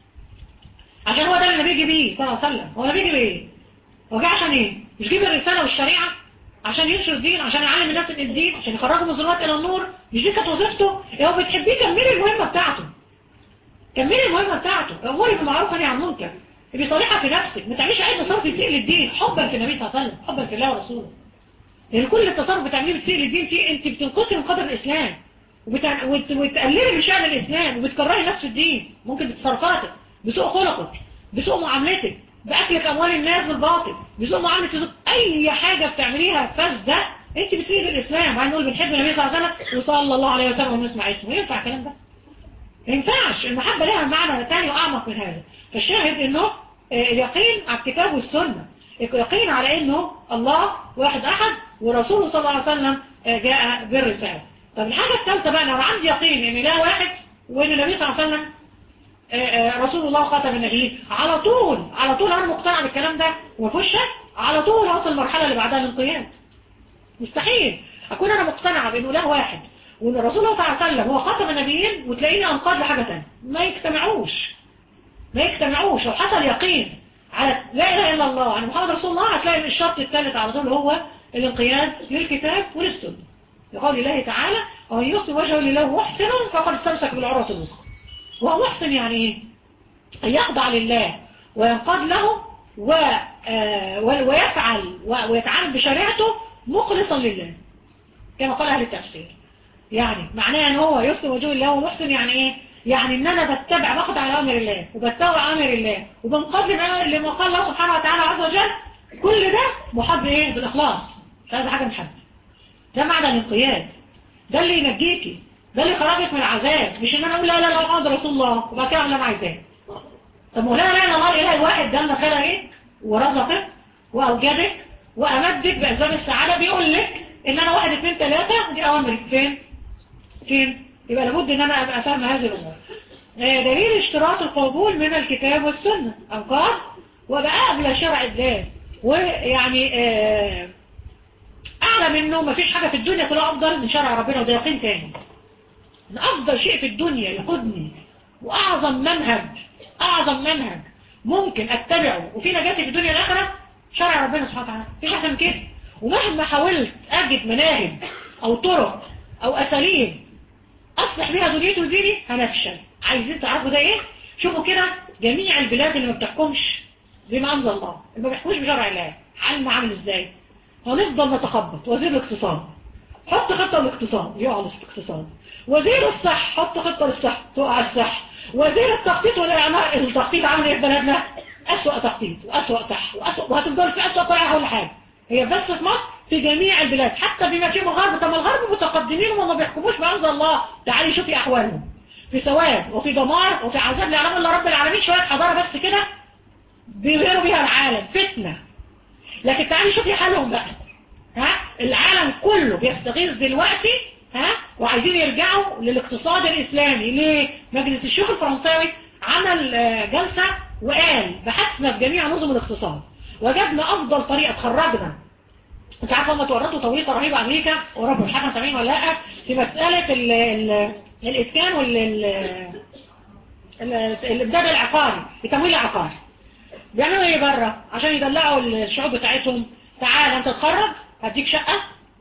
عشان هو ده اللي بيجي بيه صلى الله عليه وسلم هو بيجي بيه هو جه عشان ايه مش جيب الرسالة والشريعة عشان ينشر الدين عشان يعلم الناس ان الدين عشان يخرجوا من الظلمات الى النور مش دي كانت وظيفته هو بتحبيه كملي المهمة بتاعته كملي المهمة بتاعته اموري بالمعروف ونهي عن المنكر بصالحة في نفسك ما تعمليش اي تصرف يسيء للدين حبا في النبي صلى الله عليه وسلم حبا في الله ورسوله لان كل التصرف بتعمليه بتسيء للدين فيه انت بتنقصي من قدر الاسلام وبتع... وت... وتقللي من شأن الاسلام وبتكرهي الناس في الدين ممكن بتصرفاتك بسوء خلقك بسوء معاملتك باكلك اموال الناس بالباطل بسوء معاملة زوج اي حاجة بتعمليها فاسدة انت بتسيء للاسلام وبعدين نقول بنحب النبي صلى الله عليه وسلم وصلى الله عليه وسلم ونسمع اسمه ينفع الكلام ده ما ينفعش المحبة لها معنى ثاني وأعمق من هذا فالشاهد انه اليقين على الكتاب والسنة يقين على انه الله واحد احد ورسوله صلى الله عليه وسلم جاء بالرسالة طب الحاجة الثالثة بقى انا عندي يقين ان لا واحد وان النبي صلى الله عليه وسلم آه، آه، رسول الله خاتم النبيين على طول على طول انا مقتنع بالكلام ده وما فيهوش شك على طول هوصل المرحله اللي بعدها الانقياد مستحيل اكون انا مقتنعه بانه له واحد وان الرسول صلى الله عليه وسلم هو خاتم النبيين وتلاقيني انقاد لحاجه ثانيه ما يجتمعوش ما يجتمعوش لو حصل يقين على لا اله الا الله انا محمد رسول الله هتلاقي الشرط الثالث على طول هو الانقياد للكتاب وللسنه لقول الله تعالى ومن يصل وجهه لله محسن فقد استمسك بالعروه الوثقى وهو محسن يعني ايه أن يخضع لله وينقاد له و... آه، و- ويفعل و- ويتعامل بشريعته مخلصا لله كما قال أهل التفسير يعني معناه ان هو يسلم وجوه الله ومحسن يعني ايه يعني ان انا بتبع باخد على امر الله وبتبع امر الله وبنقاد لما لما قال الله سبحانه وتعالى عز وجل كل ده محب ايه بالاخلاص مش عايز حاجه من حد ده معنى الانقياد ده اللي ينجيكي ده اللي يخرجك من العذاب مش ان انا اقول لا لا لا محمد رسول الله وبعد كده اعمل اللي انا عايزاه طب ما لا لا الا الله الاله الواحد ده اللي خلقك ورزقك واوجدك وامدك باسباب السعاده بيقول لك ان انا واحد اثنين ثلاثه دي اوامري فين فين يبقى لابد ان انا ابقى فاهم هذه الامور آه، دليل اشتراط القبول من الكتاب والسنه انقاض وبقى قبل شرع الله ويعني آه، اعلى منه مفيش حاجه في الدنيا كلها افضل من شرع ربنا وده يقين تاني ان افضل شيء في الدنيا يقودني واعظم منهج اعظم منهج ممكن اتبعه وفي نجاتي في الدنيا الاخره شرع ربنا سبحانه وتعالى مفيش احسن من كده ومهما حاولت اجد مناهج او طرق او اساليب اصلح بيها دنيتي وديني هنفشل عايزين تعرفوا ده ايه شوفوا كده جميع البلاد اللي ما بتحكمش بما انزل الله اللي ما بيحكموش بشرع الله حالنا عامل ازاي هنفضل نتخبط وزير الاقتصاد حط خطة للاقتصاد يقع الاقتصاد وزير الصح حط خطة للصح تقع الصح وزير التخطيط والإعمار التخطيط عامل ايه في بلدنا أسوأ تخطيط وأسوأ صح وأسوأ وهتفضل في أسوأ طريقة كل حاجة هي بس في مصر في جميع البلاد حتى بما فيهم الغرب طب ما الغرب متقدمين وما بيحكموش بأنزل الله تعالي شوفي أحوالهم في سواد وفي دمار وفي عذاب لا يعلم الا رب العالمين شوية حضارة بس كده بيغيروا بيها العالم فتنة لكن تعالي شوفي حالهم بقى ها العالم كله بيستغيث دلوقتي ها وعايزين يرجعوا للاقتصاد الإسلامي ليه مجلس الشيوخ الفرنساوي عمل آه، جلسة وقال بحثنا في جميع نظم الاقتصاد وجدنا أفضل طريقة تخرجنا انت عارفه هم تورطوا توريطه رهيبه امريكا واوروبا مش عارفه متابعين ولا لا في مساله ال ال الاسكان وال ال- ال- الامداد العقاري التمويل العقاري بيعملوا ايه بره عشان يدلعوا الشعوب بتاعتهم تعال انت تتخرج هديك شقه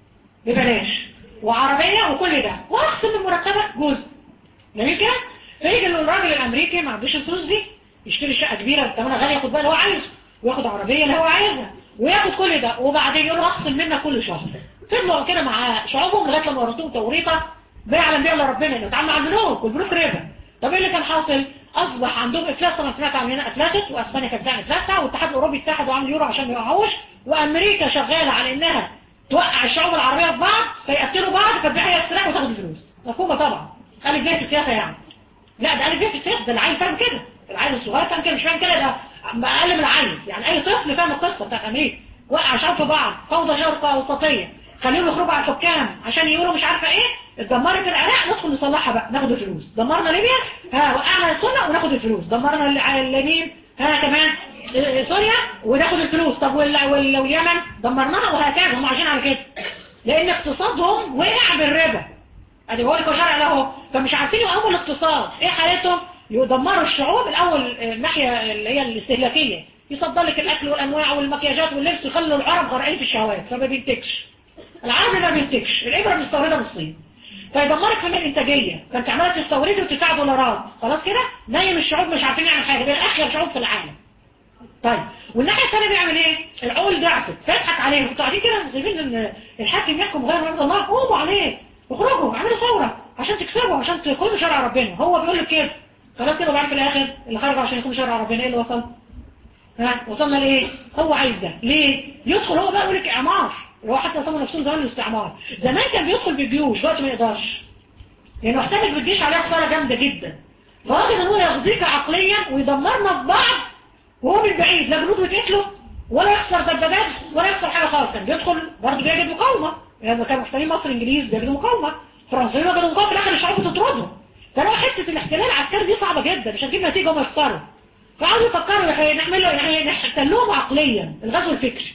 ببلاش وعربيه وكل ده واخصم من مرتبك جزء جميل كده فيجي الراجل الامريكي ما عندوش الفلوس دي يشتري شقه كبيره بثمنها غالي ياخد بقى اللي هو عايزه وياخد عربيه اللي هو عايزها وياخد كل ده وبعدين يقول له اخصم منك كل شهر فضلوا كده مع شعوبهم لغايه لما ورطوهم توريطه بيعلم بيها الا ربنا انه اتعامل مع البنوك والبنوك ربا طب ايه اللي كان حاصل اصبح عندهم افلاس طبعا سمعت عن هنا افلست واسبانيا كانت بتعمل افلاسها والاتحاد الاوروبي اتحد وعمل يورو عشان ما يقعوش وامريكا شغاله على انها توقع الشعوب العربيه في بعض فيقتلوا بعض فتبيع هي السلاح وتاخد الفلوس مفهومه طبعا الف ب في السياسه يعني لا ده الف ب في السياسه ده العيل فاهم كده العيل الصغير فاهم كده مش فاهم كده ده اقل من العيل يعني اي طفل فاهم القصه بتاعت امريكا وقع شعوب في بعض فوضى شرقه وسطيه خليهم يخرجوا على الحكام عشان يقولوا مش عارفه ايه اتدمرت العراق ندخل نصلحها بقى ناخد الفلوس دمرنا ليبيا ها وقعنا السنه وناخد الفلوس دمرنا الع- اليمين ها كمان آه، سوريا وناخد الفلوس طب وال- وال- واليمن دمرناها وهكذا هم عايشين على كده لان اقتصادهم وقع بالربا ادي بقول لك شرع له فمش عارفين يقوموا الاقتصاد ايه حالتهم يدمروا الشعوب الاول آه، الناحيه اللي هي الاستهلاكيه يصدر لك الاكل والانواع والمكياجات واللبس ويخلوا العرب غرقانين في الشهوات فما بينتجش العربي ما بينتجش الابره بنستوردها من الصين فيدمرك في الانتاجيه فانت عماله تستوردي وتدفع دولارات خلاص كده نايم الشعوب مش عارفين يعمل حاجه بين اخير شعوب في العالم طيب والناحيه الثانيه بيعمل ايه العقول ضعفت فيضحك عليهم انتوا قاعدين كده سايبين ان الحاكم يحكم غير ما انزل الله قوموا عليه اخرجوا اعملوا ثوره عشان تكسبوا عشان تقوموا شرع ربنا هو بيقول لك كده خلاص كده وبعد في الاخر اللي خرج عشان يقوم شرع ربنا ايه اللي وصل ها وصلنا لايه هو عايز ده ليه يدخل هو بقى يقول لك اعمار هو حتى سموا نفسهم زمان الاستعمار زمان كان بيدخل بالجيوش دلوقتي ما يقدرش لانه احتاج بالجيش عليه خساره جامده جدا فراجل ان هو يغزيك عقليا ويدمرنا في بعض وهو من بعيد لا جنود بتقتله ولا يخسر دبابات ولا يخسر حاجه خالص كان بيدخل برضه بيجد مقاومه لما كانوا محتلين مصر انجليز بيجدوا مقاومه فرنسيين وجدوا مقاومه في الاخر الشعوب بتطردهم فلو حته الاحتلال العسكري دي صعبه جدا مش هتجيب نتيجه هم يخسروا فقعدوا يفكروا يح- نعملوا يعني نحتلوهم عقليا الغزو الفكري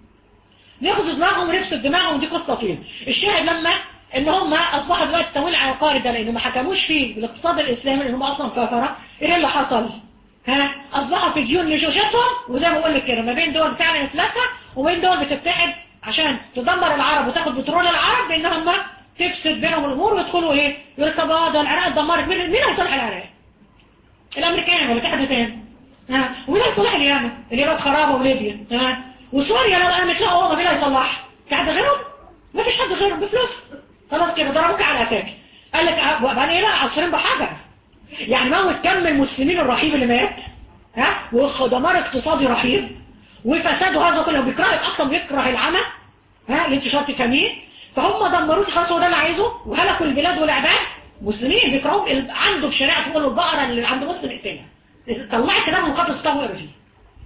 نغزو دماغهم ونفسد دماغهم دي قصه طويله الشاهد لما ان هم اصبحوا دلوقتي التمويل العقاري ده لان ما حكموش فيه بالاقتصاد الاسلامي لان هم اصلا كفره ايه اللي حصل ها اصبحوا في ديون لشوشتهم وزي ما بقول لك كده ما بين دول بتعلن افلاسها وبين دول بتتحد عشان تدمر العرب وتاخد بترول العرب بان هم تفسد بينهم الامور ويدخلوا ايه يقول لك طب اه ده العراق اتدمرت مين مين هيصلح العراق الامريكان ولا في حد تاني ها ومين هيصلح اليمن اليمن خرابه وليبيا ها وسوريا لو قامت لها هو مين هيصلحها في حد غيرهم ما فيش حد غيرهم بفلوسها خلاص كده ضربوك على قفاك قال لك اه، بقى ايه بقى عصرين بحجر يعني موت كم المسلمين الرهيب اللي مات ها ودمار اقتصادي رهيب وفساد هذا كله بيكرهك اصلا بيكره العمى ها اللي انت شرط تفهميه فهم دمروك خلاص هو ده اللي عايزه وهلكوا البلاد والعباد مسلمين بيكرهوا ال- عنده في شريعه تقول له البقره اللي عند مسلم اقتلها طلعت كلام مقدس بتاعه وقرا فيه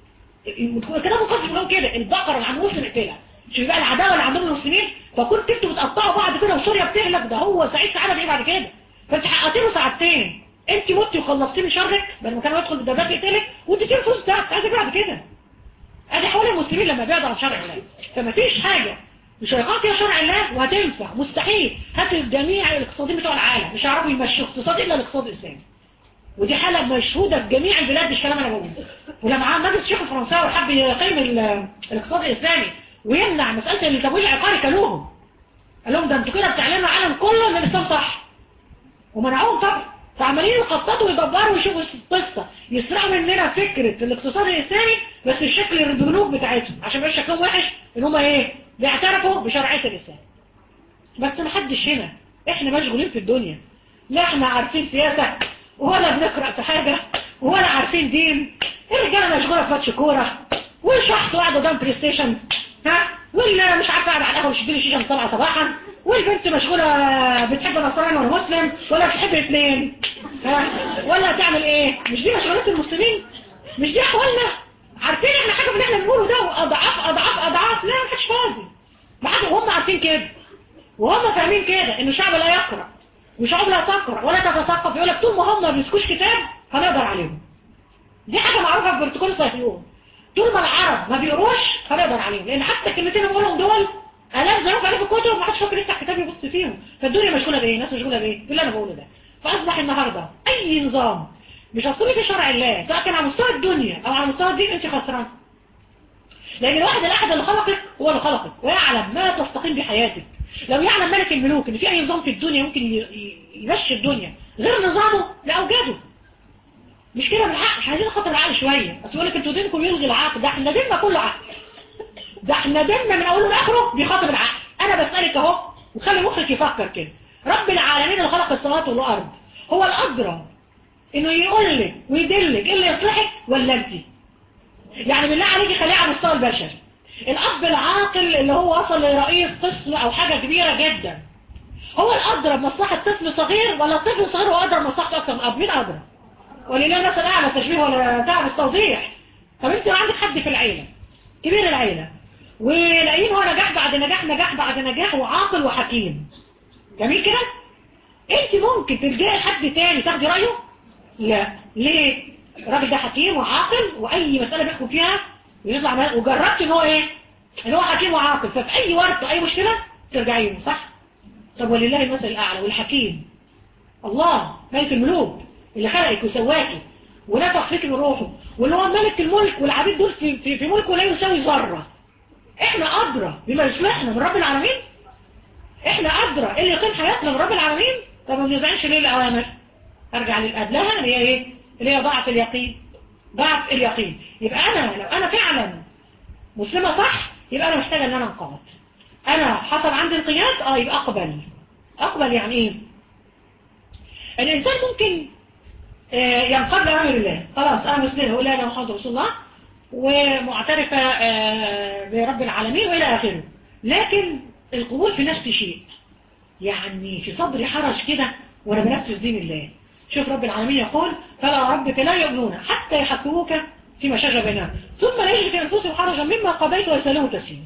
الكلام المقدس بيقول كده البقره اللي عند مسلم اقتلها شوف بقى العداوه اللي عندهم المسلمين فكنت انتوا بتقطعوا بعض كده وسوريا بتهلك ده هو سعيد سعاده بايه بعد كده فانت حققت له ساعتين انت متي وخلصتي من شرك بدل ما كان يدخل بالدبابات يقتلك وانت تديله الفلوس بتاعك عايز ايه بعد كده ادي حوالي المسلمين لما بعدوا عن شرع الله فما فيش حاجه مش هيقع فيها شرع الله وهتنفع مستحيل هات الجميع الاقتصاديين بتوع العالم مش هيعرفوا يمشوا اقتصاد الا الاقتصاد الاسلامي ودي حالة مشهودة في جميع البلاد مش كلام انا بقوله ولما عام مجلس الشيخ الفرنساوي حب يقيم ال- الاقتصاد الاسلامي ويمنع مسألة التمويل العقاري كلوهم قال لهم ده انتوا كده بتعلنوا العالم كله ان الاسلام صح ومنعوهم طبعا فعمالين يخططوا ويدبروا ويشوفوا القصة يسرقوا مننا فكرة الاقتصاد الاسلامي بس بشكل البنوك بتاعتهم عشان يبقى شكلهم وحش ان هم ايه بيعترفوا بشرعية الاسلام بس محدش هنا احنا مشغولين في الدنيا لا احنا عارفين سياسة ولا بنقرأ في حاجة ولا عارفين دين الرجالة مشغولة في ماتش كورة والشحط قاعد قدام بلاي ستيشن ها واللي مش عارفة قاعد على القهوة ويشد لي شيشة من 7 صباحا والبنت مشغولة بتحب نصراني ولا مسلم ولا بتحب الاثنين ها ولا تعمل ايه مش دي مشغولات المسلمين مش دي احوالنا عارفين احنا حاجة من اللي احنا بنقوله ده واضعاف اضعاف اضعاف لا محدش فاضي ما حد وهم عارفين كده وهم فاهمين كده ان الشعب لا يقرأ وشعوب لا تقرأ ولا تتثقف يقول لك طول ما هم ما بيسكوش كتاب هنقدر عليهم دي حاجة معروفة في بروتوكول صهيون طول ما العرب ما بيقروش هنقدر عليهم لان حتى الكلمتين اللي بقولهم دول الاف زيهم في الكتب ما حدش فاكر يفتح كتاب يبص فيهم فالدنيا مشغوله بايه الناس مشغوله بايه باللي انا بقوله ده فاصبح النهارده اي نظام مش هتكوني في شرع الله سواء كان على مستوى الدنيا او على مستوى الدين انت خسران لان الواحد الاحد اللي خلقك هو اللي خلقك ويعلم ما تستقيم بحياتك لو يعلم ملك الملوك ان في اي نظام في الدنيا ممكن ي- ي- يمشي الدنيا غير نظامه لاوجاده مش كده بالعقل احنا عايزين نخاطر العقل شويه بس يقول لك انتوا دينكم يلغي العقل ده احنا ديننا كله عقل ده احنا ديننا من اوله لاخره بيخاطب العقل انا بسالك اهو وخلي مخك يفكر كده رب العالمين اللي خلق السماوات والارض هو الادرى انه يقول لك ويدلك ايه اللي يصلحك ولا انت يعني بالله عليك خليه على المستوى البشري الاب العاقل اللي هو وصل لرئيس قسم او حاجه كبيره جدا هو الادرى بمصلحه طفل صغير ولا الطفل الصغير هو ادرى بمصلحته اكتر من الاب مين ادرى ولله مثلا اعلى تشبيه ولا تعرف توضيح طب انت لو عندك حد في العيله كبير العيله ولاقيين هو نجاح بعد نجاح نجاح بعد نجاح وعاقل وحكيم جميل كده انت ممكن تلجئي لحد تاني تاخدي رايه لا ليه الراجل ده حكيم وعاقل واي مساله بيحكم فيها ويطلع ما- وجربت ان هو ايه ان هو حكيم وعاقل ففي اي وقت اي مشكله ترجعي له صح طب ولله المثل الاعلى والحكيم الله ملك الملوك اللي خلقك وسواكي ونفخ فيك من روحه واللي هو ملك الملك والعبيد دول في, في, في ملكه لا يساوي ذره احنا ادرى بما يصلحنا من رب العالمين احنا ادرى ايه اللي يقيم حياتنا من رب العالمين طب ما بنزعلش ليه الاوامر ارجع للقبلها اللي هي ايه اللي هي ضعف اليقين ضعف اليقين يبقى انا لو انا فعلا مسلمة صح يبقى انا محتاجة ان انا انقاد انا حصل عندي انقياد اه يبقى اقبل اقبل يعني ايه الانسان ممكن آه، ينقاد لامر الله خلاص انا مسلمة ولا انا محمد رسول الله ومعترفة آه، برب العالمين والى اخره لكن القبول في نفسي شيء يعني في صدري حرج كده وانا بنفذ دين الله شوف رب العالمين يقول فلا ربك لا يؤمنون حتى يحكموك فيما شجر بينهم ثم لا يجد في انفسهم حرجا مما قضيت ويسلموا تسليما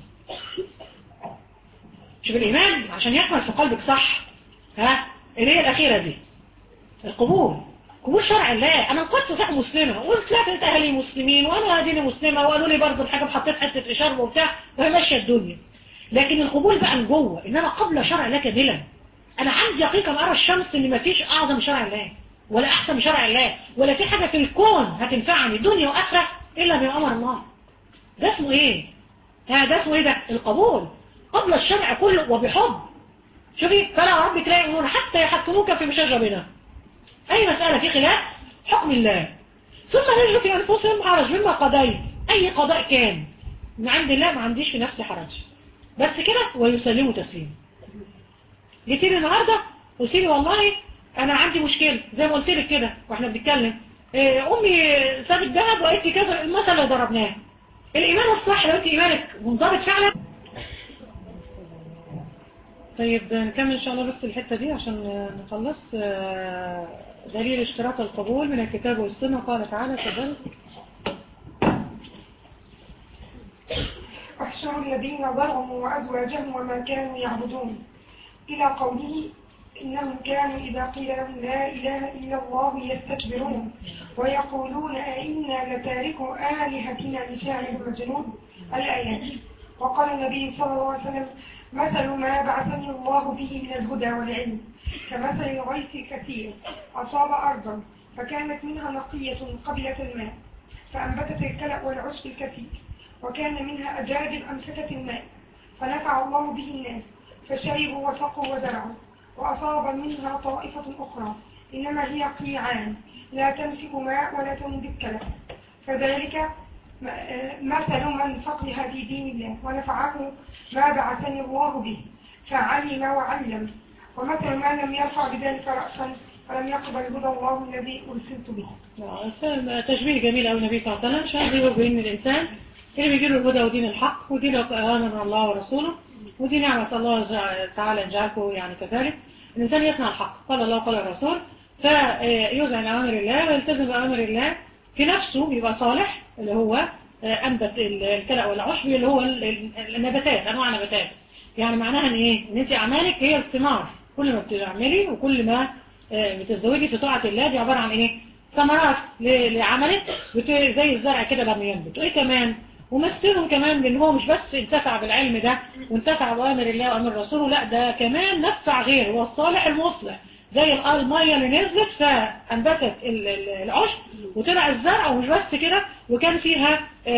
شوف الايمان عشان يكمل في قلبك صح ها اللي هي الاخيره دي القبول قبول شرع الله انا كنت صح مسلمة وقلت لا انت اهلي مسلمين وانا ديني مسلمة وقالوا لي برضه الحاجة حطيت حتة اشارة وبتاع وهي ماشية الدنيا لكن القبول بقى من جوه ان انا قبل شرع الله كاملا انا عندي يقين كما ارى الشمس ان مفيش اعظم من شرع الله ولا احسن من شرع الله ولا في حاجة في الكون هتنفعني دنيا واخرة الا بامر الله ده اسمه ايه ها ده اسمه ايه ده القبول قبل الشرع كله وبحب شوفي فلا ربك لا يؤمنون حتى يحكموك في مشاجرة بينهم أي مسألة في خلاف حكم الله ثم نجد في أنفسهم حرج مما قضيت أي قضاء كان من عند الله ما عنديش في نفسي حرج بس كده ويسلموا تسليم جيت لي النهاردة قلت لي والله أنا عندي مشكلة زي ما قلت لك كده وإحنا بنتكلم إيه أمي سابت ذهب وقالت لي كذا المثل اللي ضربناه الإيمان الصح لو أنت إيمانك منضبط فعلا طيب نكمل إن شاء الله بس الحتة دي عشان نخلص آه، دليل اشتراط القبول من الكتاب والسنة قال تعالى تفضل واحشروا الذين ظلموا وأزواجهم وما كانوا يعبدون إلى قوله إنهم كانوا إذا قيل لهم لا إله إلا الله يستكبرون ويقولون أئنا لتاركوا آلهتنا لشاعر مجنون الآيات وقال النبي صلى الله عليه وسلم مثل ما بعثني الله به من الهدى والعلم كمثل الغيث كثير أصاب أرضا فكانت منها نقية قبلة الماء فأنبتت الكلأ والعشب الكثير وكان منها أجادب أمسكت الماء فنفع الله به الناس فشربوا وسقوا وزرعوا وأصاب منها طائفة أخرى إنما هي قيعان لا تمسك ماء ولا تنبت كلأ فذلك مثل من فقه في دين الله ونفعه ما بعثني الله به فعلم وعلم ومثل ما لم يرفع بذلك رأسا ولم يقبل هدى الله الذي أرسلت به آه، تشبيه جميل أوي النبي صلى الله عليه وسلم شاهد يبين الإنسان اللي بيجي له الهدى ودين الحق ودي له أمانة من الله ورسوله ودي نعمة صلى الله تعالى جعلكم يعني كذلك الإنسان يسمع الحق قال الله قال الرسول فيوزع أوامر الله ويلتزم بأوامر الله في نفسه يبقى صالح اللي هو أنبت الكلأ والعشب اللي هو النباتات أنواع نباتات يعني معناها ان ايه ان انت اعمالك هي الثمار كل ما بتعملي وكل ما بتزودي في طاعة الله دي عبارة عن ايه ثمرات لعملك زي الزرع كده لما ينبت وايه كمان ومثلهم كمان بان هو مش بس انتفع بالعلم ده وانتفع بأمر الله وأمر رسوله لا ده كمان نفع غيره هو الصالح المصلح زي المية اللي نزلت فأنبتت العشب وطلع الزرع ومش بس كده وكان فيها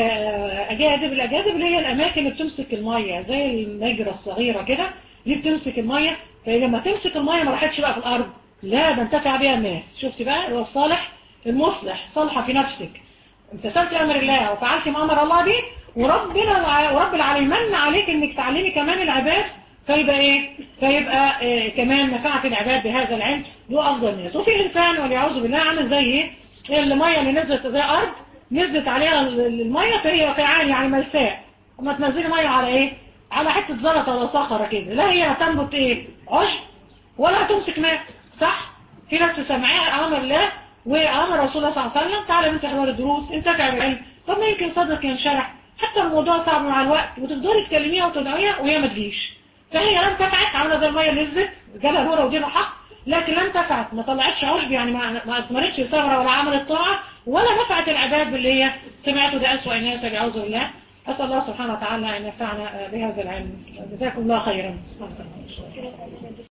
أجادب الأجادب اللي هي الأماكن اللي بتمسك المية زي المجرى الصغيرة كده دي بتمسك المية فلما تمسك المية ما راحتش بقى في الأرض لا ده انتفع بيها الناس شفت بقى هو الصالح المصلح صالحة في نفسك امتثلت أمر الله وفعلت ما أمر الله به وربنا ورب العالمين من عليك انك تعلمي كمان العباد فيبقى ايه فيبقى إيه كمان نفعت العباد بهذا العلم دو افضل الناس وفي انسان والعياذ بالله عامل زي ايه الميه اللي نزلت زي ارض نزلت عليها الميه فهي قيعان يعني ملساء اما تنزلي ميه على ايه على حته زلطه ولا صخره كده لا هي هتنبت ايه عشب ولا هتمسك ماء صح في ناس تسمعيها امر الله وامر رسول الله صلى الله عليه وسلم تعالى انت حضر الدروس انتفع بالعلم طب ما يمكن صدرك ينشرح حتى الموضوع صعب مع الوقت وتفضلي تكلميها وتدعيها وهي ما تجيش فهي لم تفعت عامله زي الميه اللي نزلت جالها نوره ودينها حق لكن لم تفعت ما طلعتش عشب يعني ما, ما اثمرتش ثمره ولا عملت طاعه ولا نفعت العباد باللي هي سمعته ده اسوء الناس والعياذ بالله اسال الله سبحانه وتعالى ان ينفعنا بهذا العلم جزاكم الله خيرا